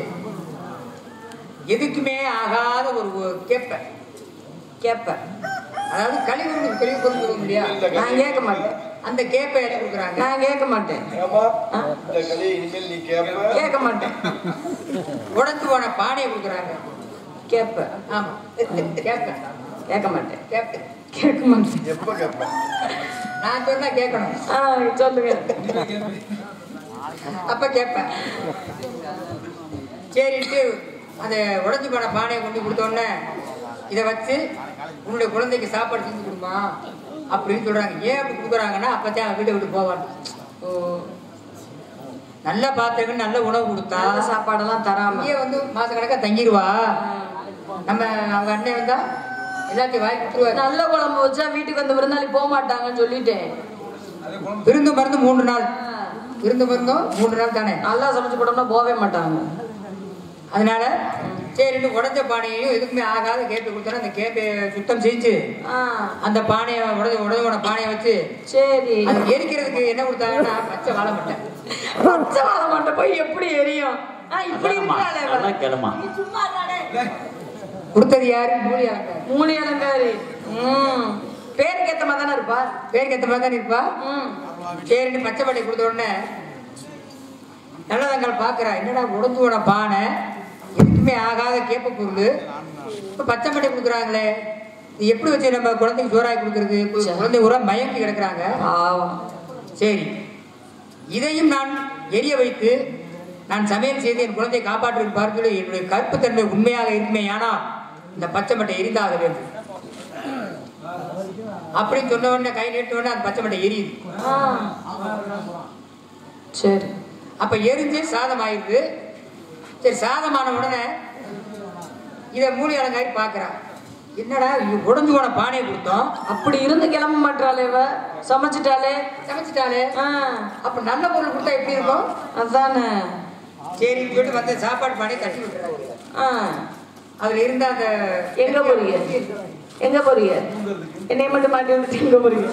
Speaker 2: எதுக்குமே ஆகாத ஒரு கேப்ப
Speaker 1: கேப்ப
Speaker 2: அதாவது கழிவு கழிவு பொருள் இல்லையா
Speaker 1: நான் கேட்க மாட்டேன்
Speaker 2: அந்த கேப்பை எடுத்து கொடுக்குறாங்க
Speaker 1: நான் கேட்க மாட்டேன்
Speaker 4: ஏமா இந்த கதையை இனிமேல் நீ கேட்ப
Speaker 1: கேட்க மாட்டேன்
Speaker 2: உடஞ்சு போன பானையை கொடுக்குறாங்க
Speaker 1: கேட்ப
Speaker 2: ஆமா கேப்ப
Speaker 1: கேட்க மாட்டேன்
Speaker 2: கேப்ப
Speaker 1: கேட்க மாட்டேன்
Speaker 4: எப்ப கேட்ப
Speaker 2: நான் சொன்னா கேட்கணும்
Speaker 1: ஆ சொல்லுங்க
Speaker 2: அப்ப கேட்பேன் சரின்ட்டு அந்த உடஞ்சு போன பானையை கொண்டு கொடுத்த உடனே இதை வச்சு உன்னுடைய குழந்தைக்கு சாப்பாடு செஞ்சு கொடுமா அப்படின்னு சொல்றாங்க ஏன் அப்படி கொடுக்குறாங்கன்னா அப்பதான் அவன் வீட்டை விட்டு போவான்
Speaker 1: ஓ
Speaker 2: நல்ல பாத்திரங்கள் நல்ல உணவு கொடுத்தா
Speaker 1: நல்ல சாப்பாடெல்லாம் தராம
Speaker 2: இங்கே வந்து மாச கணக்கா தங்கிடுவா நம்ம அவங்க அண்ணன் வந்தா எல்லாத்தையும் வாங்கி கொடுத்துருவாரு
Speaker 1: நல்ல குழம்பு வச்சா வீட்டுக்கு வந்து விருந்தாளி போக மாட்டாங்கன்னு சொல்லிட்டேன்
Speaker 2: விருந்து மருந்து மூன்று நாள் விருந்து மருந்தும் மூன்று நாள் தானே
Speaker 1: நல்லா சமைச்சு போட்டோம்னா போகவே மாட்டாங்க
Speaker 2: அதனால சரின்னு உடஞ்ச பானையையும் எதுக்குமே ஆகாத கேப்பை கொடுத்தோன்னா அந்த கேப்பை சுத்தம் செஞ்சு
Speaker 1: ஆ,
Speaker 2: அந்த பானையை உடஞ்ச உடஞ்ச பானையை வச்சு
Speaker 1: சரி
Speaker 2: அது எரிக்கிறதுக்கு என்ன கொடுத்தாங்கன்னா பச்சை வாழை மட்டை
Speaker 1: பச்சை வாழை மண்டை போய் எப்படி எரியும் ஆ, இப்படி
Speaker 5: அதானம்மா,
Speaker 1: இருக்கிறாளே இவ.
Speaker 5: அதான் கிளமா
Speaker 1: நீ சும்மா இருக்காடே.
Speaker 2: கொடுத்தது யாரு மூலி அலங்காரி
Speaker 1: மூணு அலங்காரி ம் பேருக்கு ஏத்த மாதிரி தானே இருப்பா
Speaker 2: பேருக்கு ஏற்ற மாதிரி தான் இருப்பா
Speaker 1: ம்
Speaker 2: சரின்னு பச்சை பாட்டை கொடுத்த உடனே நல்லதங்கள் பார்க்குறா என்னடா உடஞ்சு போன பானை எதுக்குமே ஆகாத கேப்ப பொருள் இப்போ பச்சை பாட்டை கொடுக்குறாங்களே இது எப்படி வச்சு நம்ம குழந்தைக்கு சோறாக்கி கொடுக்குறது இப்போ குழந்தை உரா மயங்கி கிடக்குறாங்க
Speaker 1: பாவம்
Speaker 2: சரி இதையும் நான் எரிய வைத்து நான் சமையல் செய்து என் குழந்தையை காப்பாற்றுவேன் பார்த்து என்னுடைய கற்புத்தன்மை உண்மையாக இருக்குமே ஆனால் இந்த பச்சை மட்டை எரிந்தாக வேண்டும் அப்படின்னு சொன்ன உடனே கை நீட்ட உடனே அந்த பச்சை மட்டை எரியுது
Speaker 1: ஆ. சரி
Speaker 2: அப்ப எரிஞ்சு சாதம் ஆயிடுது சரி சாதமான உடனே இதை மூலி அலங்காரி பார்க்கறான் என்னடா இது உடைஞ்சு போன பானையை கொடுத்தோம்
Speaker 1: அப்படி இருந்து கிளம்ப மாட்டாளே இவ சமைச்சிட்டாளே
Speaker 2: சமைச்சிட்டாலே
Speaker 1: ஆ
Speaker 2: அப்ப நல்ல பொருள் கொடுத்தா எப்படி இருக்கும்
Speaker 1: அதானே
Speaker 2: சரின்னு சொல்லிட்டு வந்து சாப்பாடு பானையை தட்டி விட்டுறாங்க
Speaker 1: ஆ
Speaker 2: அதுல இருந்த அந்த
Speaker 1: எங்க போறீங்க எங்க போறீங்க என்னை மட்டும் மாட்டி விட்டு எங்க போறீங்க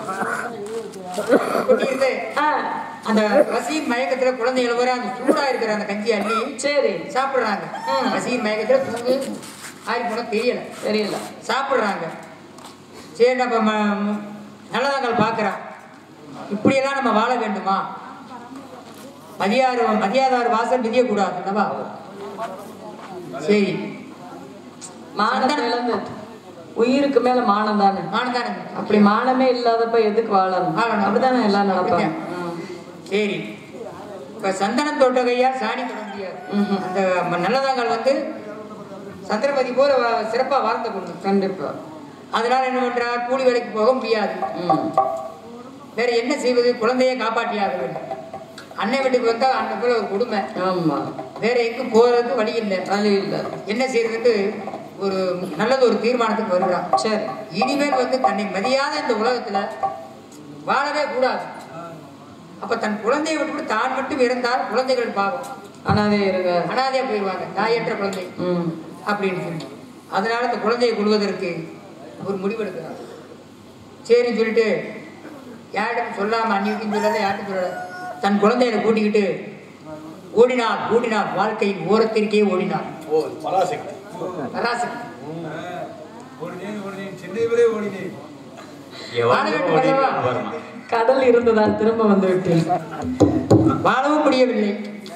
Speaker 2: கொட்டி இருந்து
Speaker 1: ஆ
Speaker 2: அந்த பசியின் மயக்கத்துல குழந்தைகள் வர அந்த சூடா இருக்கிற அந்த கஞ்சி அள்ளி
Speaker 1: சரி
Speaker 2: சாப்பிடுறாங்க
Speaker 1: ம்.
Speaker 2: பசியின் மயக்கத்துல தூங்கு ஆறி போனா தெரியல
Speaker 1: தெரியல
Speaker 2: சாப்பிடுறாங்க சரி நம்ம ம- ம- நல்லதாங்கள் பார்க்குறான் இப்படியெல்லாம் நம்ம வாழ வேண்டுமா மதியாறு மதியாதார் வாசல் மிதியக்கூடாது அல்லவா சரி
Speaker 1: மானத்தை இழந்து உயிருக்கு மேல மானம் தானே
Speaker 2: மானதானே
Speaker 1: அப்படி மானமே இல்லாதப்ப எதுக்கு வாழணும்
Speaker 2: வாழணும்.
Speaker 1: அப்படிதானே எல்லாம் நடப்பாங்க
Speaker 2: அப்படிதான். சரி இப்ப சந்தனம் தொட்ட கையா சாணி தொட முடியாது
Speaker 1: ம்ஹும்.
Speaker 2: அந்த ம- நல்லதாங்கள் வந்து சந்திரபதி போல வ- சிறப்பா வாழ்ந்த பொண்ணு
Speaker 1: கண்டிப்பா
Speaker 2: அதனால என்ன பண்றா கூலி வேலைக்கு போக முடியாது
Speaker 1: ம்
Speaker 2: வேற என்ன செய்வது குழந்தையை காப்பாற்றியாக வேண்டும் அண்ணன் வீட்டுக்கு வந்தா அந்த போல ஒரு கொடுமை
Speaker 1: ஆமா
Speaker 2: வேற எங்கும் போறதுக்கு வழி இல்லை
Speaker 1: வழி இல்ல
Speaker 2: என்ன செய்யறதுக்கு ஒரு நல்லது ஒரு தீர்மானத்துக்கு வருகிறான்
Speaker 1: சரி
Speaker 2: இனிமேல் வந்து தன்னை மதியாத இந்த உலகத்துல வாழவே கூடாது அப்ப தன் குழந்தையை விட்டு தான் மட்டும் இருந்தால் குழந்தைகள் பாவம்
Speaker 1: அனாதே இருங்க
Speaker 2: அனாதையா போயிடுவாங்க தாயற்ற குழந்தை
Speaker 1: ம்
Speaker 2: அப்படின்னு சொல்லி அதனால இந்த குழந்தையை கொள்வதற்கு ஒரு முடிவெடுக்கிறார் சரின்னு சொல்லிட்டு யார்கிட்ட சொல்லாம அன்னைக்கும் சொல்லல யார்கிட்ட சொல்லல தன் குழந்தைகளை கூட்டிக்கிட்டு ஓடினார் ஓடினார் வாழ்க்கையின் ஓரத்திற்கே ஓடினார்
Speaker 4: ஓ பராசக்தி
Speaker 2: பராசக்தி
Speaker 4: ஓடினேன் ஓடினேன் சென்னை ஓடினேன்
Speaker 5: எவ்வளவு ஓடிட்டு வரணும்
Speaker 1: கடல் இருந்ததால் திரும்ப வந்து விட்டேன்
Speaker 2: வாழவும் முடியவில்லை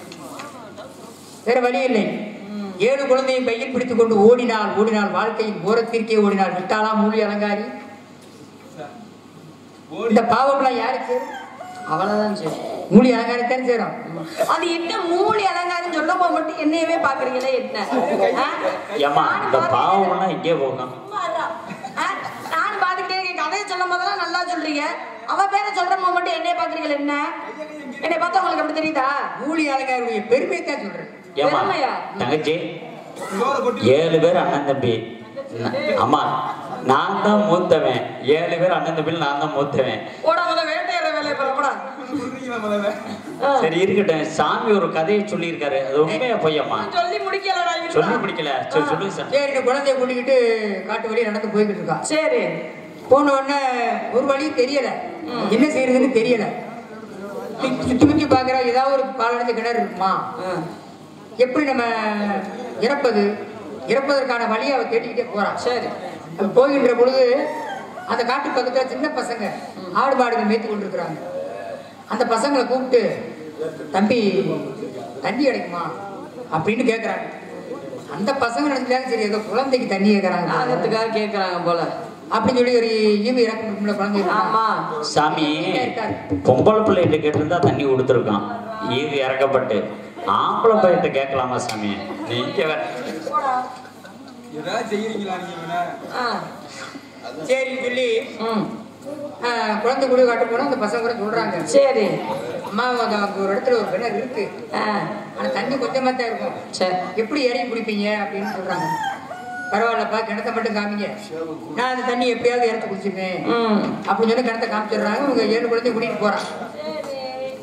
Speaker 2: வேற வழி இல்லை ஏழு குழந்தையை கையில் பிடித்துக் கொண்டு ஓடினாள் ஓடினாள் வாழ்க்கையின் ஓரத்திற்கே ஓடினாள் விட்டாளா மூலி அலங்காரி இந்த பாவம்லாம் யாருக்கு
Speaker 1: அவ்வளவுதான் சரி
Speaker 2: மூலி அலங்காரத்தான் சேரும்
Speaker 1: அது என்ன மூலி அலங்காரம் சொல்ல போக மட்டும் என்னையவே பாக்குறீங்களே என்ன ஆ?
Speaker 5: ஏம்மா இந்த பாவம்னா இங்கே போகணும்
Speaker 1: சும்மா இருடா. ஆ? நானும் பாத்துக்கிட்டே இருக்கேன் கதையை சொல்லும் போதெல்லாம் நல்லா சொல்றீங்க அவ பேரை சொல்ற போது மட்டும் என்னைய பாக்குறீங்களா என்ன என்னை பார்த்தா உங்களுக்கு அப்படி தெரியுதா
Speaker 2: மூலி அலங்காருடைய பெருமையை தான் சொல்றேன்
Speaker 5: ஏமா
Speaker 1: பெருமையா?
Speaker 5: தங்கச்சி ஏழு பேர் அண்ணன் தம்பி ந- அம்மா நான் தான் மூத்தவன் ஏழு பேர் அண்ணன் தம்பி நான் தான் மூத்தவன்
Speaker 1: போடா முத வேட்டையாடுற வேலையை பாரு, போடா ஆ.
Speaker 5: சரி இருக்கட்டும் சாமி ஒரு கதையை சொல்லியிருக்காரு அது உண்மையா பொய்யம்மா
Speaker 1: சொல்லி முடிக்கலடா இருடா.
Speaker 5: சொல்லி பிடிக்கல சரி சொல்லுங்க சார்
Speaker 2: சரி இந்த குழந்தைய கூட்டிக்கிட்டு காட்டு வழியா நடந்து போய்கிட்டு இருக்கா
Speaker 1: சரி
Speaker 2: போன உடனே ஒரு வழியும் தெரியல என்ன செய்யறதுன்னு தெரியல சுத்தி- சுத்தி முத்தி பாக்குறா ஏதாவது ஒரு பாலடைஞ்ச கிணறு இருக்குமா
Speaker 1: ஆ.
Speaker 2: எப்படி நம்ம இறப்பது இறப்பதற்கான வழியை அவ தேடிக்கிட்டே போறான்
Speaker 1: சரி
Speaker 2: அவ போகின்ற பொழுது அந்த காட்டு பக்கத்துல சின்ன பசங்க ஆடு மாடுகள் மேய்த்து கொண்டிருக்கிறாங்க அந்த பசங்களை கூப்பிட்டு தம்பி தண்ணி கிடைக்குமா அப்படின்னு கேக்குறாங்க அந்த பசங்க நினைச்சாங்க சரி ஏதோ குழந்தைக்கு தண்ணி கேட்கறாங்க
Speaker 1: ஆகத்துக்காக கேக்குறாங்க போல
Speaker 2: அப்படின்னு சொல்லி ஒரு ஈவு இறக்கம் இருக்கும்ல குழந்தை
Speaker 1: ஆமா
Speaker 5: சாமி பொம்பளை பிள்ளைகிட்ட கேட்டிருந்தா தண்ணி கொடுத்துருக்கான் இது இறக்கப்பட்டு ஆம்பளை பையன்ட்ட கேட்கலாமா சாமி நீங்க வேற
Speaker 4: ஏதாவது செய்யறீங்களா நீங்க வேணா
Speaker 1: ஆ.
Speaker 2: சரின்னு சொல்லி
Speaker 1: ம்.
Speaker 2: ஆஹ், குழந்தை குடி காட்ட போனா அந்த பசங்க கூட சொல்றாங்க
Speaker 1: சரி
Speaker 2: அம்மா அங்க அங்க ஒரு இடத்துல ஒரு கிணறு இருக்கு
Speaker 1: ஆ.
Speaker 2: ஆனா தண்ணி கொஞ்சமா தான் இருக்கும்
Speaker 1: சரி
Speaker 2: எப்படி இறங்கி குடிப்பீங்க அப்படின்னு சொல்றாங்க பரவாயில்லப்பா கிணத்த மட்டும் காமிங்க நான் அந்த தண்ணி எப்படியாவது இறத்து குடிச்சிருவேன்
Speaker 1: ம்
Speaker 2: அப்படின்னு சொல்லி கிணத்த காமிச்சிடுறாங்க இவங்க ஏழு குழந்தைய கூட்டிட்டு போறான்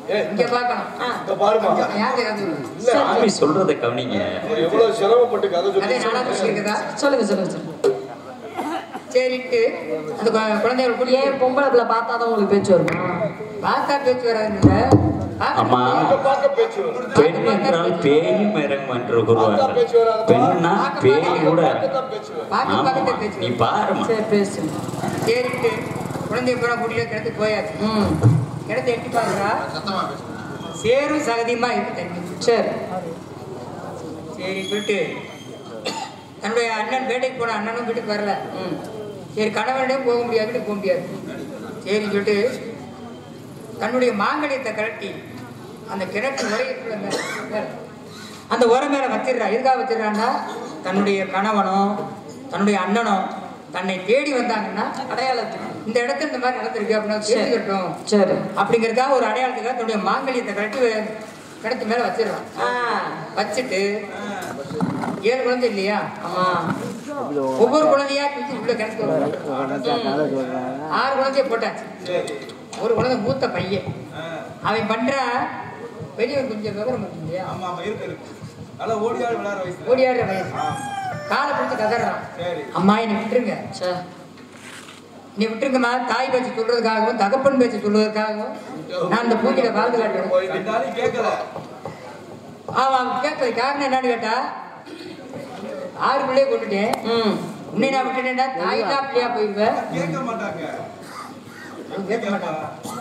Speaker 2: இங்க பார்க்கணும்
Speaker 1: ஆ.
Speaker 3: இப்ப பாருமா
Speaker 2: யாரு அது
Speaker 5: சாமி சொல்றத கவனிங்க
Speaker 3: எவ்வளவு சிரமப்பட்டு கதை
Speaker 2: அதே
Speaker 3: சொல்லி
Speaker 2: நானா பேசியிருக்கதா
Speaker 1: சொல்லுங்க சொல்லுங்க சொல்லுங்க
Speaker 2: சரிட்டு அந்த கு- குழந்தைகள் கூட்டி
Speaker 1: ஏன் பொம்பளை பிள்ளை பார்த்தாதான் உங்களுக்கு பேச்சு வருமா
Speaker 2: பார்த்தா பேச்சு வராதுல்ல
Speaker 5: அம்மா
Speaker 3: பார்க்க பேச்சு வரும்
Speaker 5: பெண் என்றால் பேயும் இறங்கும் என்று கூறுவார்கள் பெண்ணா பேய் கூட
Speaker 3: பார்க்கத்தான் பேச்சு வரும்
Speaker 2: பார்க்க
Speaker 5: ஆமாம்மா
Speaker 2: பார்க்க பேச்சு
Speaker 5: நீ பாருமா
Speaker 1: சரி பேசுங்க
Speaker 2: சரிட்டு குழந்தைய பூரா கூட்டிட்டு கிடத்து போயாச்சு
Speaker 1: ம்
Speaker 2: கிடத்து எட்டி பாக்குறா சேரும் சகதியுமா இருக்கு தண்ணி
Speaker 1: சரி
Speaker 2: சரி சொல்லிட்டு தன்னுடைய அண்ணன் வேட்டைக்கு போன அண்ணனும் வீட்டுக்கு வரல
Speaker 1: ம்
Speaker 2: சரி கணவனிடம் போக முடியாதுன்னு போக முடியாது சரின்னு சொல்லிட்டு தன்னுடைய மாங்கல்யத்தை கழட்டி அந்த கிணற்று உரையத்துல மேல அந்த உரம் மேல வச்சிடுறா எதுக்காக வச்சிடுறான்னா தன்னுடைய கணவனோ தன்னுடைய அண்ணனோ தன்னை தேடி வந்தாங்கன்னா
Speaker 1: அடையாளத்துக்கு
Speaker 2: இந்த இடத்துல இந்த மாதிரி நடந்திருக்கு அப்படின்னா தெரிஞ்சுக்கட்டும்
Speaker 1: சரி
Speaker 2: அப்படிங்கிறதுக்காக ஒரு அடையாளத்துக்காக தன்னுடைய மாங்கல்யத்தை கழட்டி கிணத்து மேல வச்சிடுறான்
Speaker 1: ஆ
Speaker 2: வச்சுட்டு ஏழு குழந்தை இல்லையா
Speaker 1: ஆமா
Speaker 2: ஒவ்வொரு குழந்தையா தூக்கி உள்ள கிணத்து வருவாங்க. ஆறு குழந்தைய போட்டாச்சு ஒரு குழந்தை மூத்த பையன் அவன் பண்றான் பெரியவன் கொஞ்சம் விவரம் இருக்கு இல்லையா
Speaker 4: ஆமா ஆமா இருக்கு இருக்கு நல்லா ஓடி ஆடி விளையாடுற வயசு
Speaker 2: ஓடியாடுற வயசு காலை பிடிச்சு கதறான்
Speaker 4: சரி
Speaker 2: அம்மா என்னை விட்டுருங்க
Speaker 1: சரி
Speaker 2: நீ விட்டுருங்கம்மா தாய் பேச்சு சொல்றதுக்காகவும் தகப்பன் பேச்சு சொல்றதுக்காகவும் நான் அந்த பூஜையில வாழ்ந்து காட்டுறேன்
Speaker 4: இந்த ஆளு கேட்கல
Speaker 2: அவன் அவன் கேட்கல காரணம் என்னன்னு கேட்டா ஆறு பிள்ளைய கொண்டுட்டேன்
Speaker 1: ம்
Speaker 2: உன்னை நான் விட்டுட்டேன்னா தாய் தான் பிள்ளையா போயிருவேன்
Speaker 4: கேட்க மாட்டாங்க
Speaker 2: அவன் கேட்க மாட்டான்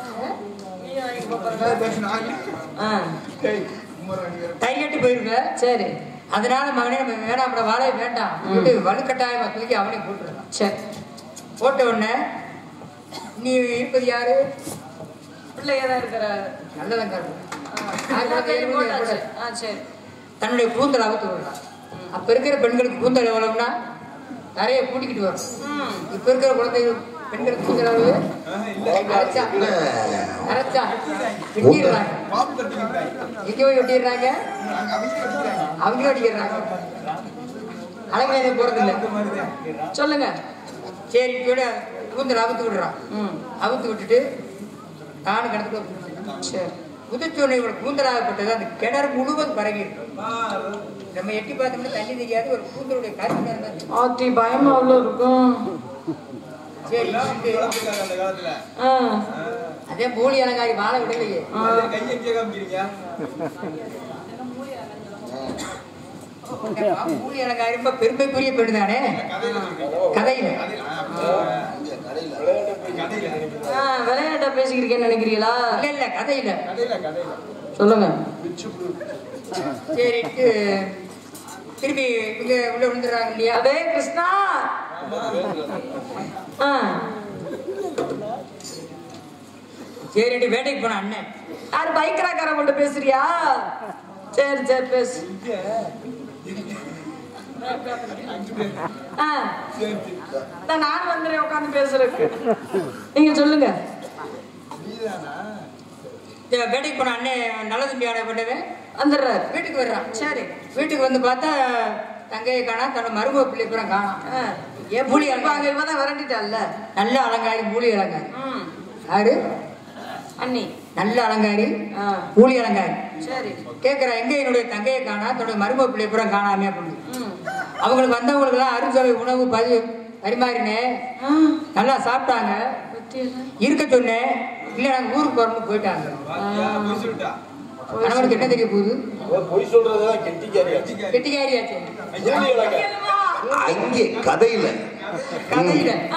Speaker 1: ஆ
Speaker 2: கை கட்டி போயிருவேன்
Speaker 1: சரி
Speaker 2: அதனால மகனே நம்ம வேணாம் வாழவே வேண்டாம் விட்டு வலுக்கட்டாயமா தூக்கி அவனை போட்டுருந்தான்
Speaker 1: சரி
Speaker 2: போட்ட உடனே நீ இருப்பது யாரு
Speaker 1: பிள்ளையா தான் இருக்கிற
Speaker 2: நல்லதான் காரணம்
Speaker 1: போட்டாச்சு ஆ சரி
Speaker 2: தன்னுடைய கூந்தல் அவுத்து விடுறான் அப்ப இருக்கிற பெண்களுக்கு கூந்தல் எவ்வளவுனா நிறைய கூட்டிக்கிட்டு வரும்
Speaker 1: ம்
Speaker 2: இப்ப இருக்கிற குழந்தைகள் பெண்களுக்கு கூந்தல் அளவு அரைச்சா அரைச்சா வெட்டிடுறாங்க
Speaker 4: பாம்பு தட்டிக்கிறாங்க
Speaker 2: எங்க போய் வெட்டிடுறாங்க அவங்க வெட்டிடுறாங்க அழகு போறது இல்லை
Speaker 1: சொல்லுங்க
Speaker 2: சரி கூட கூந்தல் அவுத்து விடுறான்
Speaker 1: ம்
Speaker 2: அவுத்து விட்டுட்டு நானும் கிணத்துக்கு
Speaker 1: சரி
Speaker 2: புதுச்சோனை கூந்தலாகப்பட்டது அந்த கிணறு முழுவதும் பரவி இருக்கு நம்ம எட்டி பார்த்தோம்னா தண்ணி தெரியாது ஒரு கூந்தலுடைய கருப்பு நிறம் தான் தெரியும்.
Speaker 1: ஆத்தி பயமா அவ்வளோ இருக்கும்
Speaker 2: சரி சொல்லிட்டு,
Speaker 4: வளர்த்துருக்காங்க அந்த காலத்துல
Speaker 1: ஆ
Speaker 2: அதே மூலி அலங்காரி வாழ விடலையே
Speaker 4: அதே கையை எங்கே காமிக்கிறீங்க
Speaker 2: மூலி அலங்காரி ரொம்ப பெருமைக்குரிய பெண் தானே கதையில
Speaker 1: ஆ விளையாட்டா பேசிக்கிறீங்கன்னு நினைக்கிறீங்களா
Speaker 2: இல்ல இல்ல கதையில
Speaker 4: கதையில கதையில
Speaker 1: சொல்லுங்க
Speaker 2: சரிட்டு திருப்பி இங்க உள்ள விழுந்துடுறாங்க இல்லையா
Speaker 1: அதே கிருஷ்ணா ஆ
Speaker 2: சரிட்டு வேட்டைக்கு போன அண்ணன்
Speaker 1: யார் பைக்கராக்கார கொண்டு பேசுறியா சரி சரி பேசு ஆ இந்தா நான் வந்துடுறேன் உட்காந்து பேசுறதுக்கு நீங்க சொல்லுங்க
Speaker 2: இந்த வேட்டைக்கு போன அண்ணன் நல்ல தம்பி ஆடப்பட்டவன்
Speaker 1: வந்துடுறாரு
Speaker 2: வீட்டுக்கு வர்றான்
Speaker 1: சரி
Speaker 2: வீட்டுக்கு வந்து பார்த்தா தங்கையை காணா தன்னோட மருமக பிள்ளை பூரா காணாம்
Speaker 1: ஆ.
Speaker 2: ஏன் மூலி
Speaker 1: இப்ப அங்க
Speaker 2: அலங்காரி
Speaker 1: இவதான் விரட்டிட்டால்ல
Speaker 2: நல்ல அலங்காரி மூலி அலங்காரி
Speaker 1: ம்
Speaker 2: யாரு
Speaker 1: அண்ணி
Speaker 2: நல்ல அலங்காரி
Speaker 1: ஆ
Speaker 2: மூலி அலங்காரி
Speaker 1: சரி
Speaker 2: கேட்குற எங்க என்னுடைய தங்கையை காணா தன்னோட மருமக பிள்ளை பூரா காணாமே அப்படின்னு
Speaker 1: ம்
Speaker 2: அவங்களுக்கு வந்தவங்களுக்கெல்லாம் அறுசுவை உணவு பதி பரிமாறினேன்
Speaker 1: ஆ
Speaker 2: நல்லா சாப்பிட்டாங்க
Speaker 1: பத்தியெல்லாம்
Speaker 2: இருக்க சொன்னேன் இல்லை நாங்கள் ஊருக்கு போறோம்னு போயிட்டாங்க
Speaker 4: பாத்தியா போய் சொல்லிட்டா
Speaker 2: கணவனுக்கு என்ன தெரிய போகுது
Speaker 3: பொய் சொல்றதுதான் கெட்டிக்காரியாச்சு
Speaker 2: கெட்டிக்காரியாச்சு
Speaker 3: அங்கே கதையில
Speaker 2: கதையில
Speaker 1: ஆ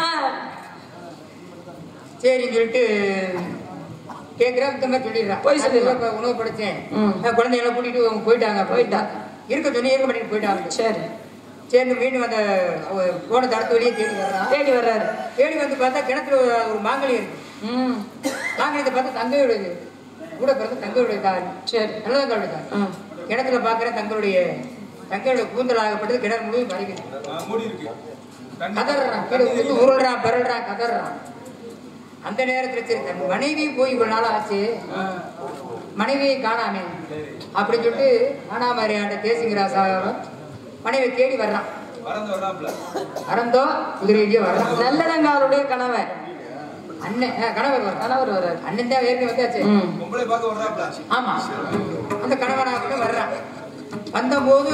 Speaker 2: சரின்னு சொல்லிட்டு கேட்குறேன் இந்த மாதிரி சொல்லிடுறான்
Speaker 1: போய் சொல்லிடுறான்.
Speaker 2: இப்போ உணவு படைச்சேன்
Speaker 1: ம்.
Speaker 2: நான் குழந்தைகளை கூட்டிட்டு அவங்க போயிட்டாங்க போயிட்டாங்க இருக்க சொல்லி இருக்க பண்ணிட்டு போயிட்டாங்க
Speaker 1: சரி
Speaker 2: சரி மீண்டும் அந்த அவ போன தடத்து வழியே தேடி வர்றான்
Speaker 1: தேடி வர்றாரு
Speaker 2: தேடி வந்து பார்த்தா கிணத்துல ஒரு ஒரு மாங்கல்யம் இருக்கு
Speaker 1: ம்
Speaker 2: மாங்கல்யத்தை பார்த்தா தங்கையுடையது கூட பிறந்த தங்கையுடைய தாய்
Speaker 1: சரி
Speaker 2: நல்லதங்கையுடைய தாய்
Speaker 1: ம்
Speaker 2: கிணத்துல பார்க்குற தங்களுடைய தங்களுடைய கூந்தலாகப்பட்டது கிணறு முழுவதும் பறகுது
Speaker 4: ஆ, மூடி இருக்கு தண்ணி
Speaker 2: கதறான் கீழே விழுந்து உருள்றான் பிறல்றான் கதறான் அந்த நேரத்துல சரி தன் மனைவி போய் இவ்வளவு நாள் ஆச்சு மனைவியை காணாமே அப்படின்னு சொல்லிட்டு மானாமாரியாண்ட தேசிங்கராசாரம் மனைவியை தேடி வர்றான்
Speaker 4: பறந்து வராப்ல
Speaker 2: அறந்தோ குதிரையிலேயே வர்றான்
Speaker 1: நல்லதங்காருடைய கணவன்
Speaker 2: அண்ணன் ஆ, கணவர் வரும்
Speaker 1: கணவர் வர்றாரு
Speaker 2: அண்ணன் தான் ஏற்கனவே வந்தாச்சு
Speaker 1: ம்
Speaker 4: பொம்பளை பார்க்க வர்றாப்ல
Speaker 2: ஆமா அந்த கணவனாக வர்றான் வந்தபோது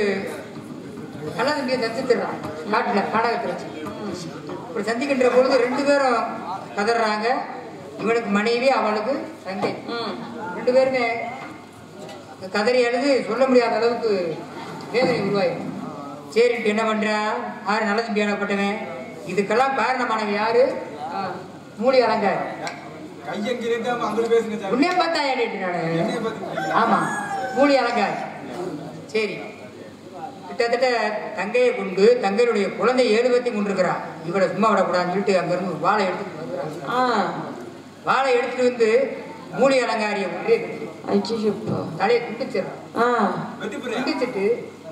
Speaker 2: கள்ளதம்பியை சந்தித்துடுறான் காட்டுல நாடகத்தில் வச்சு இப்படி சந்திக்கின்ற பொழுது ரெண்டு பேரும் கதறாங்க இவனுக்கு மனைவி அவளுக்கு தங்கை
Speaker 1: ம்
Speaker 2: ரெண்டு பேருமே கதறி அழுது சொல்ல முடியாத அளவுக்கு வேதனை உருவாயிடும் சரின்ட்டு என்ன பண்றான் ஆறு நல்ல தம்பி எனப்பட்டவன் இதுக்கெல்லாம் காரணமானவன் யாரு
Speaker 1: ஆ.
Speaker 2: மூலி அலங்கார்
Speaker 4: கையங்க இருக்காம அங்க பேசுங்க சாமி
Speaker 2: உன்னே பார்த்தா ஏறிட்டு நானு
Speaker 4: என்னைய பார்த்து
Speaker 2: ஆமா மூலி அலங்கார் சரி கிட்டத்தட்ட தங்கையை கொண்டு தங்கையுடைய குழந்தை ஏழு பேர்த்தி கொண்டிருக்கிறான் இவளை சும்மா விடக்கூடாதுன்னு சொல்லிட்டு அங்கிருந்து ஒரு வாழை எடுத்துட்டு வந்துடுறாங்க
Speaker 1: ஆ
Speaker 2: வாழை எடுத்துட்டு வந்து மூலி அலங்காரியை ஒன்றே கட்டி
Speaker 1: ஐயோ
Speaker 2: தலையை துண்டிச்சிடறான்
Speaker 1: ஆ
Speaker 4: வெட்டி போறியா
Speaker 2: துண்டிச்சிட்டு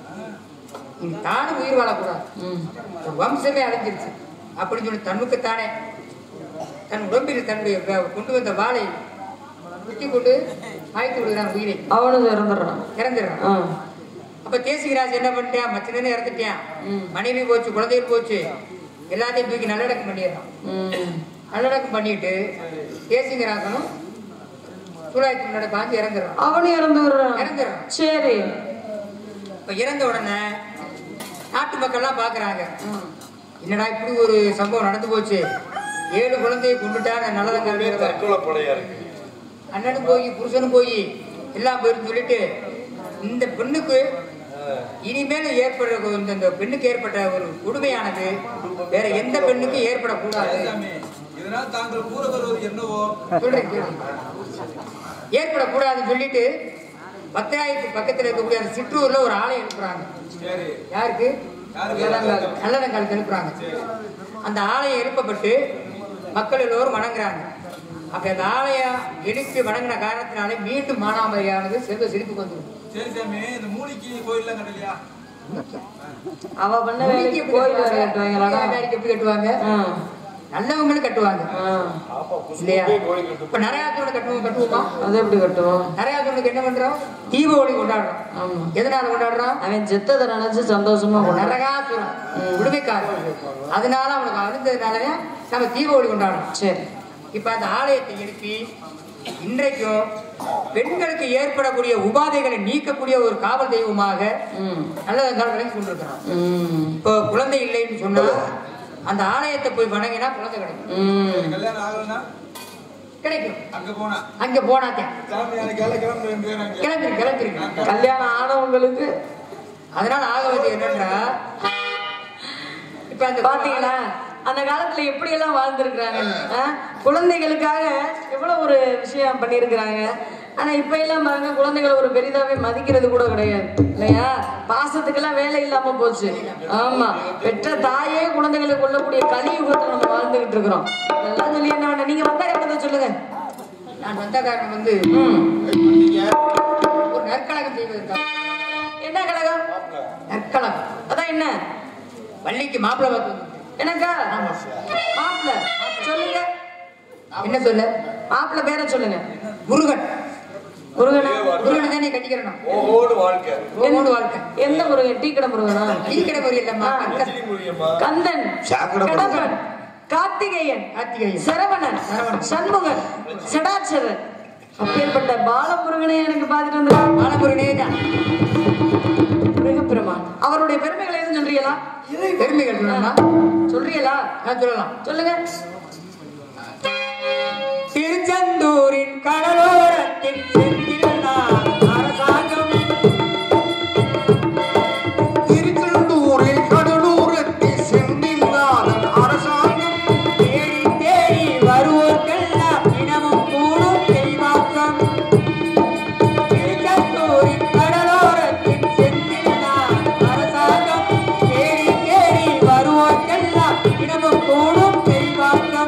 Speaker 2: இனி தானும் உயிர் வாழக்கூடாது
Speaker 1: ம்
Speaker 2: இந்த வம்சமே அழிஞ்சிருச்சு அப்படின்னு சொல்லி தன்னுக்குத்தானே தன் உடம்பில் தன்னுடைய வ- கொண்டு வந்த வாளை குத்தி கொண்டு ஆய்த்து விடுகிறான் உயிரை
Speaker 1: அவனும் இறந்துடுறான்
Speaker 2: இறந்துடுறான்
Speaker 1: ஆ
Speaker 2: அப்ப தேசிகராஜ் என்ன பண்ணிட்டான் மச்சனே இறந்துட்டான்
Speaker 1: ம்.
Speaker 2: மனைவி போச்சு குழந்தைகள் போச்சு எல்லாத்தையும் தூக்கி நல்லடக்கம் பண்ணிடுறான்
Speaker 1: ம்
Speaker 2: நல்லடக்கம் பண்ணிட்டு தேசிகராசனும் சூழாயத்து முன்னாடி பாஞ்சு இறந்துடுறான்
Speaker 1: அவனும் இறந்துடுறான்
Speaker 2: இறந்துடுறான்
Speaker 1: சரி
Speaker 2: இப்ப இறந்த உடனே நாட்டு மக்கள்லாம் பாக்குறாங்க என்னடா இப்படி ஒரு சம்பவம் நடந்து போச்சு ஏழு குழந்தையை கொண்டுட்டா நல்லதங்க
Speaker 3: தற்கொலை படையா இருக்கு
Speaker 2: அண்ணனும் போய் புருஷனும் போய் எல்லாம் போயிருந்து சொல்லிட்டு இந்த பெண்ணுக்கு இனிமேல் ஏற்படுற ஒரு- இந்த இந்த பெண்ணுக்கு ஏற்பட்ட ஒரு கொடுமையானது வேற எந்த பெண்ணுக்கும் ஏற்படக்கூடாது
Speaker 4: சாமி இதனால் தாங்கள் கூற வருவது என்னவோ
Speaker 2: சொல்றேன் கேளுங்க. ஏற்படக்கூடாதுன்னு சொல்லிட்டு பத்தாயிரத்து பக்கத்துல இருக்கக்கூடிய அந்த சிற்றூர்ல ஒரு ஆலயம் எழுப்புறாங்க
Speaker 4: சரி
Speaker 2: யாருக்கு
Speaker 4: யாருக்கு?
Speaker 2: நல்லடங்காலுக்கு எழுப்புறாங்க அந்த ஆலயம் எழுப்பப்பட்டு மக்கள் எல்லோரும் வணங்குறாங்க அப்படி அந்த ஆலயம் எழுப்பி வணங்கின காரணத்தினாலே மீண்டும் மானாமரியானது செல்வ செழிப்புக்கு வந்துடும்
Speaker 4: சரி சாமி இந்த மூலிக்கு கோயில்லாம் கட்டலையா
Speaker 1: அவ பண்ண வேலைக்கு கோயில் வேற கட்டுவாங்களாடா
Speaker 2: வேலைக்கு எப்படி கட்டுவாங்க
Speaker 1: ஆ
Speaker 2: நல்லவங்களும் கட்டுவாங்க
Speaker 1: ஆ
Speaker 2: இல்லையா இப்ப நரையாத்தோட கட்டுவோம் கட்டுவோமா
Speaker 1: அது எப்படி கட்டுவோம்
Speaker 2: நரையாத்தோனுக்கு என்ன பண்றோம் தீப ஒளி கொண்டாடுறோம்
Speaker 1: ஆமா
Speaker 2: எதனால கொண்டாடுறோம்
Speaker 1: அவன் செத்ததை நினைச்சு சந்தோஷமா கொண்டாடுறான்
Speaker 2: நரகாசுரன் விடுமைக்காரன் அதனால அவனுக்கு அழுந்ததுனாலவே நம்ம தீப ஒளி கொண்டாடுறோம்
Speaker 1: சரி
Speaker 2: இப்ப அந்த ஆலயத்தை எழுப்பி இன்றைக்கும் பெண்களுக்கு ஏற்படக்கூடிய உபாதைகளை நீக்கக்கூடிய ஒரு காவல் தெய்வமாக
Speaker 1: ம்
Speaker 2: நல்லதங்கால் விளங்கி கொண்டிருக்கிறான்
Speaker 1: ம்
Speaker 2: இப்போ குழந்தை இல்லைன்னு சொன்னா அந்த ஆலயத்தை போய் வணங்கினா குழந்தை கிடைக்கும்
Speaker 1: ம்
Speaker 4: கல்யாணம் ஆகலன்னா
Speaker 2: கிடைக்கும்
Speaker 4: அங்க போனா
Speaker 2: அங்க போனாத்தேன்
Speaker 4: சாமி எனக்கு எல்லாம் கிளம்பி ரெண்டு பேரும் அங்க
Speaker 2: கிளம்பிரு கிளம்பிருங்க
Speaker 1: கல்யாணம் ஆனவங்களுக்கு
Speaker 2: அதனால ஆக வேண்டியது என்னன்றா இப்ப அந்த
Speaker 1: பாத்தீங்களா அந்த காலத்துல எப்படி எல்லாம் வாழ்ந்திருக்கிறாங்க ஆ? குழந்தைகளுக்காக எவ்வளவு ஒரு விஷயம் பண்ணியிருக்கிறாங்க ஆனா இப்ப எல்லாம் பாருங்க குழந்தைகளை ஒரு பெரிதாவே மதிக்கிறது கூட கிடையாது இல்லையா பாசத்துக்கெல்லாம் வேலை இல்லாம போச்சு ஆமா பெற்ற தாயே குழந்தைகளை கொல்லக்கூடிய கலியுகத்தை நம்ம வாழ்ந்துகிட்டு இருக்கிறோம் இதெல்லாம் சொல்லி என்ன பண்ண? நீங்க வந்தா என்னதை சொல்லுங்க
Speaker 2: நான் வந்த காரணம் வந்து
Speaker 1: ம்.
Speaker 2: ஒரு நற்கழகம் செய்வதற்காக
Speaker 1: என்ன கழகம்
Speaker 2: நற்கழகம்
Speaker 1: அதான் என்ன
Speaker 2: வள்ளிக்கு மாப்பிள்ளை பார்த்து வந்திருக்கேன்.
Speaker 1: எனக்கா மாப்பிள்ள சொல்லுங்க
Speaker 2: என்ன சொல்ல
Speaker 1: மாப்பிள்ள பேரை சொல்லுங்க
Speaker 2: முருகன்
Speaker 1: முருகனா
Speaker 2: முருகனை தானே கட்டிக்கிறணும்
Speaker 3: ஓஹோடு வாழ்க்கை
Speaker 2: ஓடு வாழ்க்கை
Speaker 1: எந்த முருகன் டீ கடை முருகனா
Speaker 2: ஈக்கடை முருகன் இல்லம்மா
Speaker 1: ஆ.
Speaker 2: கந்தன்.
Speaker 3: முஸ்லிம் மூலியமா
Speaker 1: கந்தன்
Speaker 3: சாக்கடை
Speaker 1: கடம்பன் கார்த்திகேயன்
Speaker 2: கார்த்திகேயன்
Speaker 1: சரவணன் சண்முகன் சடாச்சரன் அப்பேற்பட்ட பாலமுருகனே எனக்கு பார்த்துட்டு வந்து
Speaker 2: பாலமுருகனே தான்
Speaker 1: முருகப்பெருமான் அவருடைய பெருமைகளை எதுவும் சொல்றீங்களா
Speaker 2: பெருமைகள் சொல்லணுமா
Speaker 1: சொல்றீங்களா
Speaker 2: நான் சொல்லலாம்
Speaker 1: சொல்லுங்க
Speaker 2: திருச்செந்தூரின் கடலோரத்தில் சென்றிருந்தார் அரசாங்கம்
Speaker 6: திருச்செந்தூரில் கடலூரத்தில் செந்தில்நாதன் அரசாங்கம்
Speaker 2: தேடி தேடி வருவோர்க்கெல்லாம் தினமும் கூடும் தெய்வாக்கம் திருச்செந்தூரின் கடலோரத்தில் சென்றிருந்தார் அரசாங்கம் தேடி தேடி வருவோர்க்கெல்லாம் தினமும் கூடும் தெய்வாக்கம்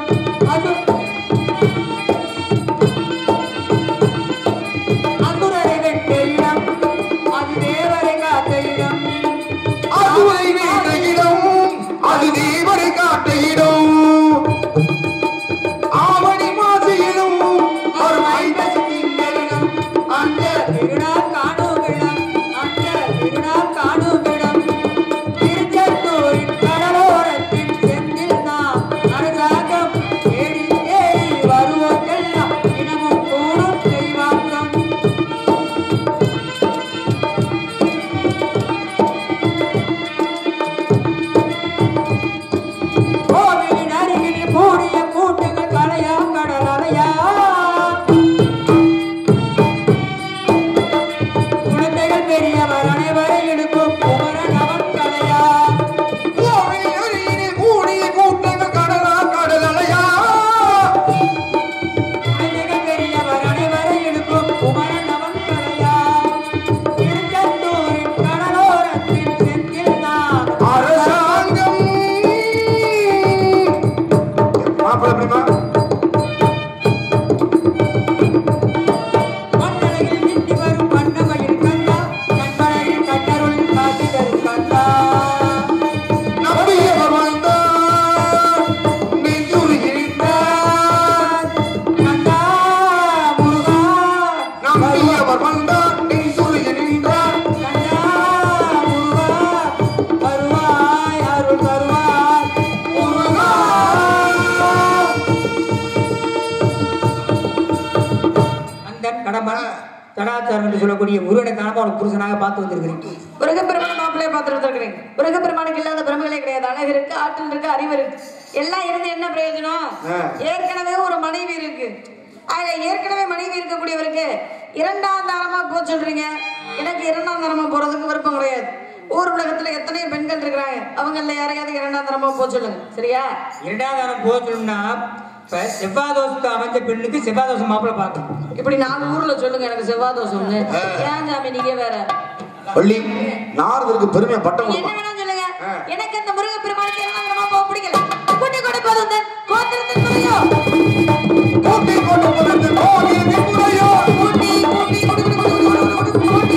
Speaker 2: புருஷனாக பார்த்து வந்திருக்கிறேன்
Speaker 1: முருகப்பெருமான் மாப்பிள்ளைய பார்த்துட்டு இருக்கிறேன் முருகப்பெருமானுக்கு இல்லாத பிரமைகளே கிடையாது அழகு இருக்கு ஆற்றல் இருக்கு அறிவு இருக்கு எல்லாம் இருந்து என்ன பிரயோஜனம்
Speaker 6: ஆ.
Speaker 1: ஏற்கனவே ஒரு மனைவி இருக்கு அதுல ஏற்கனவே மனைவி இருக்கக்கூடியவருக்கு இரண்டாம் தாரமா போ சொல்றீங்க எனக்கு இரண்டாம் தாரமா போறதுக்கு விருப்பம் கிடையாது ஊர் உலகத்துல எத்தனையோ பெண்கள் இருக்கிறாங்க அவங்கள யாரையாவது இரண்டாம் தரமா போ சொல்லுங்க சரியா
Speaker 2: இரண்டாவது வாரம் போச்சோம்னா இப்ப செவ்வாய் தோசத்துக்கு அமைஞ்ச பெண்ணுக்கு செவ்வாய் தோசை மாப்பிள்ளை பார்க்கணும்
Speaker 1: இப்படி நாலு ஊர்ல சொல்லுங்க எனக்கு செவ்வாய் தோசைன்னு ஏன் சாமி நீங்க வேற
Speaker 6: வள்ளி நாரதருக்கு பெருமையா பட்டம்
Speaker 1: நீங்க என்ன
Speaker 6: கொடுப்பான்
Speaker 1: வேணாலும் சொல்லுங்க எனக்கு அந்த முருக பெருமானுக்கு இரண்டாம் தரமா போக பிடிக்கல கூட்டி கொடுப்பது வந்து கோத்திரத்தின் முறையோ
Speaker 6: கூட்டி கொண்டு போனது கோடி முறையோ
Speaker 1: கூட்டி கூட்டி கூட்டி கூட்டி கூட்டி கூட்டி கூட்டி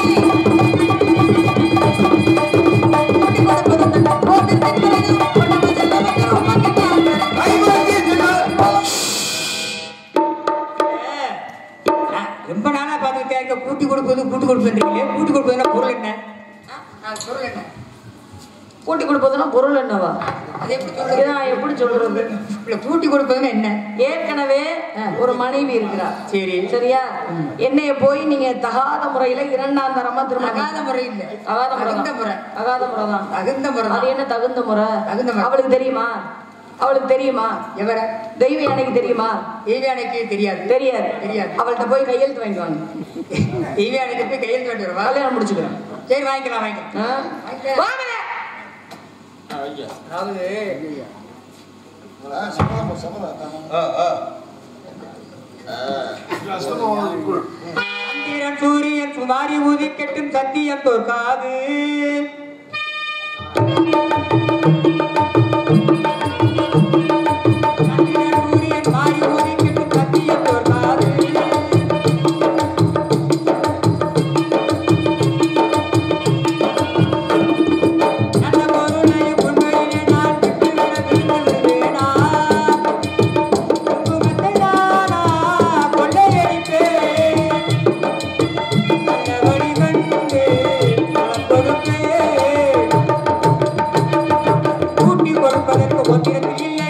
Speaker 1: கூட்டி கொடுப்பது வந்து கோத்திரத்தின் முறையோ கொண்டு செல்ல வைக்கிற உமாக்கிட்ட
Speaker 6: கைவரங்கி
Speaker 2: நான் ரொம்ப நாளா பார்த்துக்கிட்டே இருக்க கூட்டி கொடுப்பது கூட்டி கொடுப்பேன்றீங்களே கூட்டி கொடுப்பதுன்னா பொருள் என்ன பொருள் என்ன
Speaker 1: கூட்டி கொடுப்பதுன்னா பொருள் என்னவா
Speaker 2: அது எப்படி சொல்றது
Speaker 1: இதை நான் எப்படி சொல்றது
Speaker 2: இல்ல கூட்டி கொடுப்பதுன்னா என்ன
Speaker 1: ஏற்கனவே ஒரு மனைவி இருக்கிறா
Speaker 2: சரி
Speaker 1: சரியா என்னைய போய் நீங்க தகாத முறையில இரண்டாம் தரமா திரும்ப
Speaker 2: அகாத முறை இல்ல
Speaker 1: அகாத முறை
Speaker 2: தகுந்த முறை
Speaker 1: அகாத முறை தான்
Speaker 2: தகுந்த முறை
Speaker 1: அது
Speaker 2: தான்.
Speaker 1: என்ன தகுந்த முறை
Speaker 2: தகுந்த முறை.
Speaker 1: அவளுக்கு தெரியுமா அவளுக்கு தெரியுமா
Speaker 2: எவர
Speaker 1: தெய்வ யானைக்கு தெரியுமா
Speaker 2: தெய்வியானைக்கு தெரியாது
Speaker 1: தெரியாது
Speaker 2: தெரியாது.
Speaker 1: அவள்கிட்ட போய் கையெழுத்து வாங்கிட்டு வாங்க
Speaker 2: தெய்வியானைக்கு போய் கையெழுத்து வேண்டி வருவா
Speaker 1: கல்யாணம் முடிச்சுக்கிறேன்
Speaker 2: சரி வாங்கிக்கலாம் வாங்கிக்கலாம்
Speaker 1: ஆ? வாங்கல.
Speaker 2: அதாவது
Speaker 3: ஆ, ஆ.
Speaker 2: சந்திரன் சூரியன் சுமாரி ஊதி கெட்டும் சத்தியம் தோற்காது சந்திரன் சூரியன் மாறி ஊதி கெட்டும் சத்தியம் தோற்காது நல்ல பொருளை உண்மையிலே நான் விட்டுவிட விரும்புகிறேனா குங்குமத்தை நானா கொள்ளையடிப்பேன் நல்லபடி கண்டு நலம் கொடுப்பேன் கூட்டி கொடுப்பதற்கு கோத்திரத்தில் இல்லை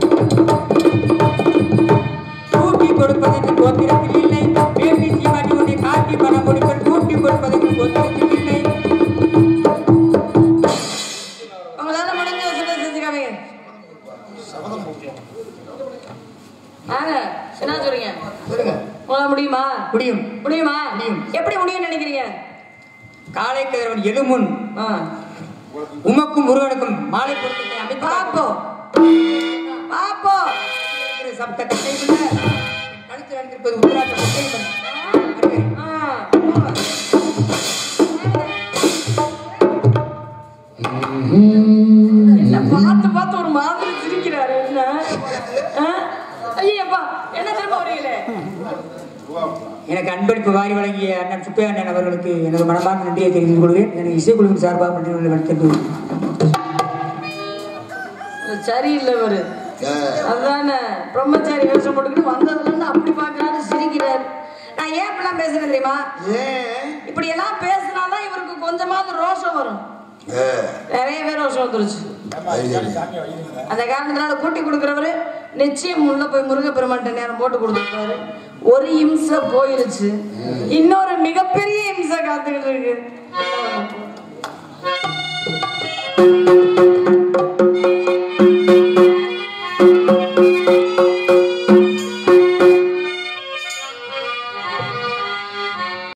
Speaker 2: கூட்டி கொடுப்பதற்கு கோத்திரத்தில் இல்லை பேசி சீமாட்டி உன்னை காட்டி பணம் கொடுப்பேன் கூட்டி கொடுப்பதற்கு கோத்திரத்தில் இல்லை
Speaker 1: உங்களால முடிஞ்ச வசதி செஞ்சுக்காமீங்க ஆங்க என்ன சொல்றீங்க
Speaker 2: சொல்லுங்க
Speaker 1: உங்களால முடியுமா
Speaker 2: முடியும்
Speaker 1: முடியுமா
Speaker 2: முடியும்.
Speaker 1: எப்படி முடியும்னு நினைக்கிறீங்க
Speaker 2: காலை கதிரவன் எழுமுன்
Speaker 1: ஆ.
Speaker 2: உமக்கும் முருகனுக்கும் மாலை பொருத்தத்தை அமைத்து
Speaker 1: பாப்போம் பாப்போம்
Speaker 2: இருக்கிற சப்தத்தை செய்துள்ள என் கழுத்தில் அணிந்திருப்பது உத்தராட்ச முட்டை மணி. வருகிறேன்.
Speaker 1: ஆ. என்ன பார்த்து பார்த்து ஒரு மாதிரி சிரிக்கிறாரு என்ன ஆ? ஐயப்பா என்ன திரும்ப வரீங்களே
Speaker 2: எனக்கு அன்பளிப்பு வாரி வழங்கிய அண்ணன் சுப்பையா அண்ணன் அவர்களுக்கு எனது மனமார்ந்த நன்றியை தெரிவித்துக் கொள்வேன் எனக்கு இசைக்குழுவின் சார்பாக நன்றி வளர்த்து
Speaker 1: இது சரியில்லை இவரு அதானே பிரம்மச்சாரி வேஷம் போட்டுக்கிட்டு வந்ததுல இருந்து அப்படி பார்க்கறாரு சிரிக்கிறாரு நான் ஏன் இப்படிலாம் பேசுறேன் தெரியுமா
Speaker 6: ஏன்
Speaker 1: இப்படி எல்லாம் பேசினாதான் இவருக்கு கொஞ்சமாவது ரோஷம் வரும்
Speaker 6: ஏ,
Speaker 1: நிறைய பேர் ரோஷம் வந்துருச்சு
Speaker 6: அது சரி.
Speaker 1: அந்த காரணத்தினால கூட்டி கொடுக்குறவரு நிச்சயம் உள்ள போய் முருகப்பெருமான்ட்ட நேரம் போட்டு கொடுத்துருப்பாரு ஒரு இம்சை போயிருச்சு இன்னொரு மிகப்பெரிய இம்சை காத்துக்கிட்டு இருக்கு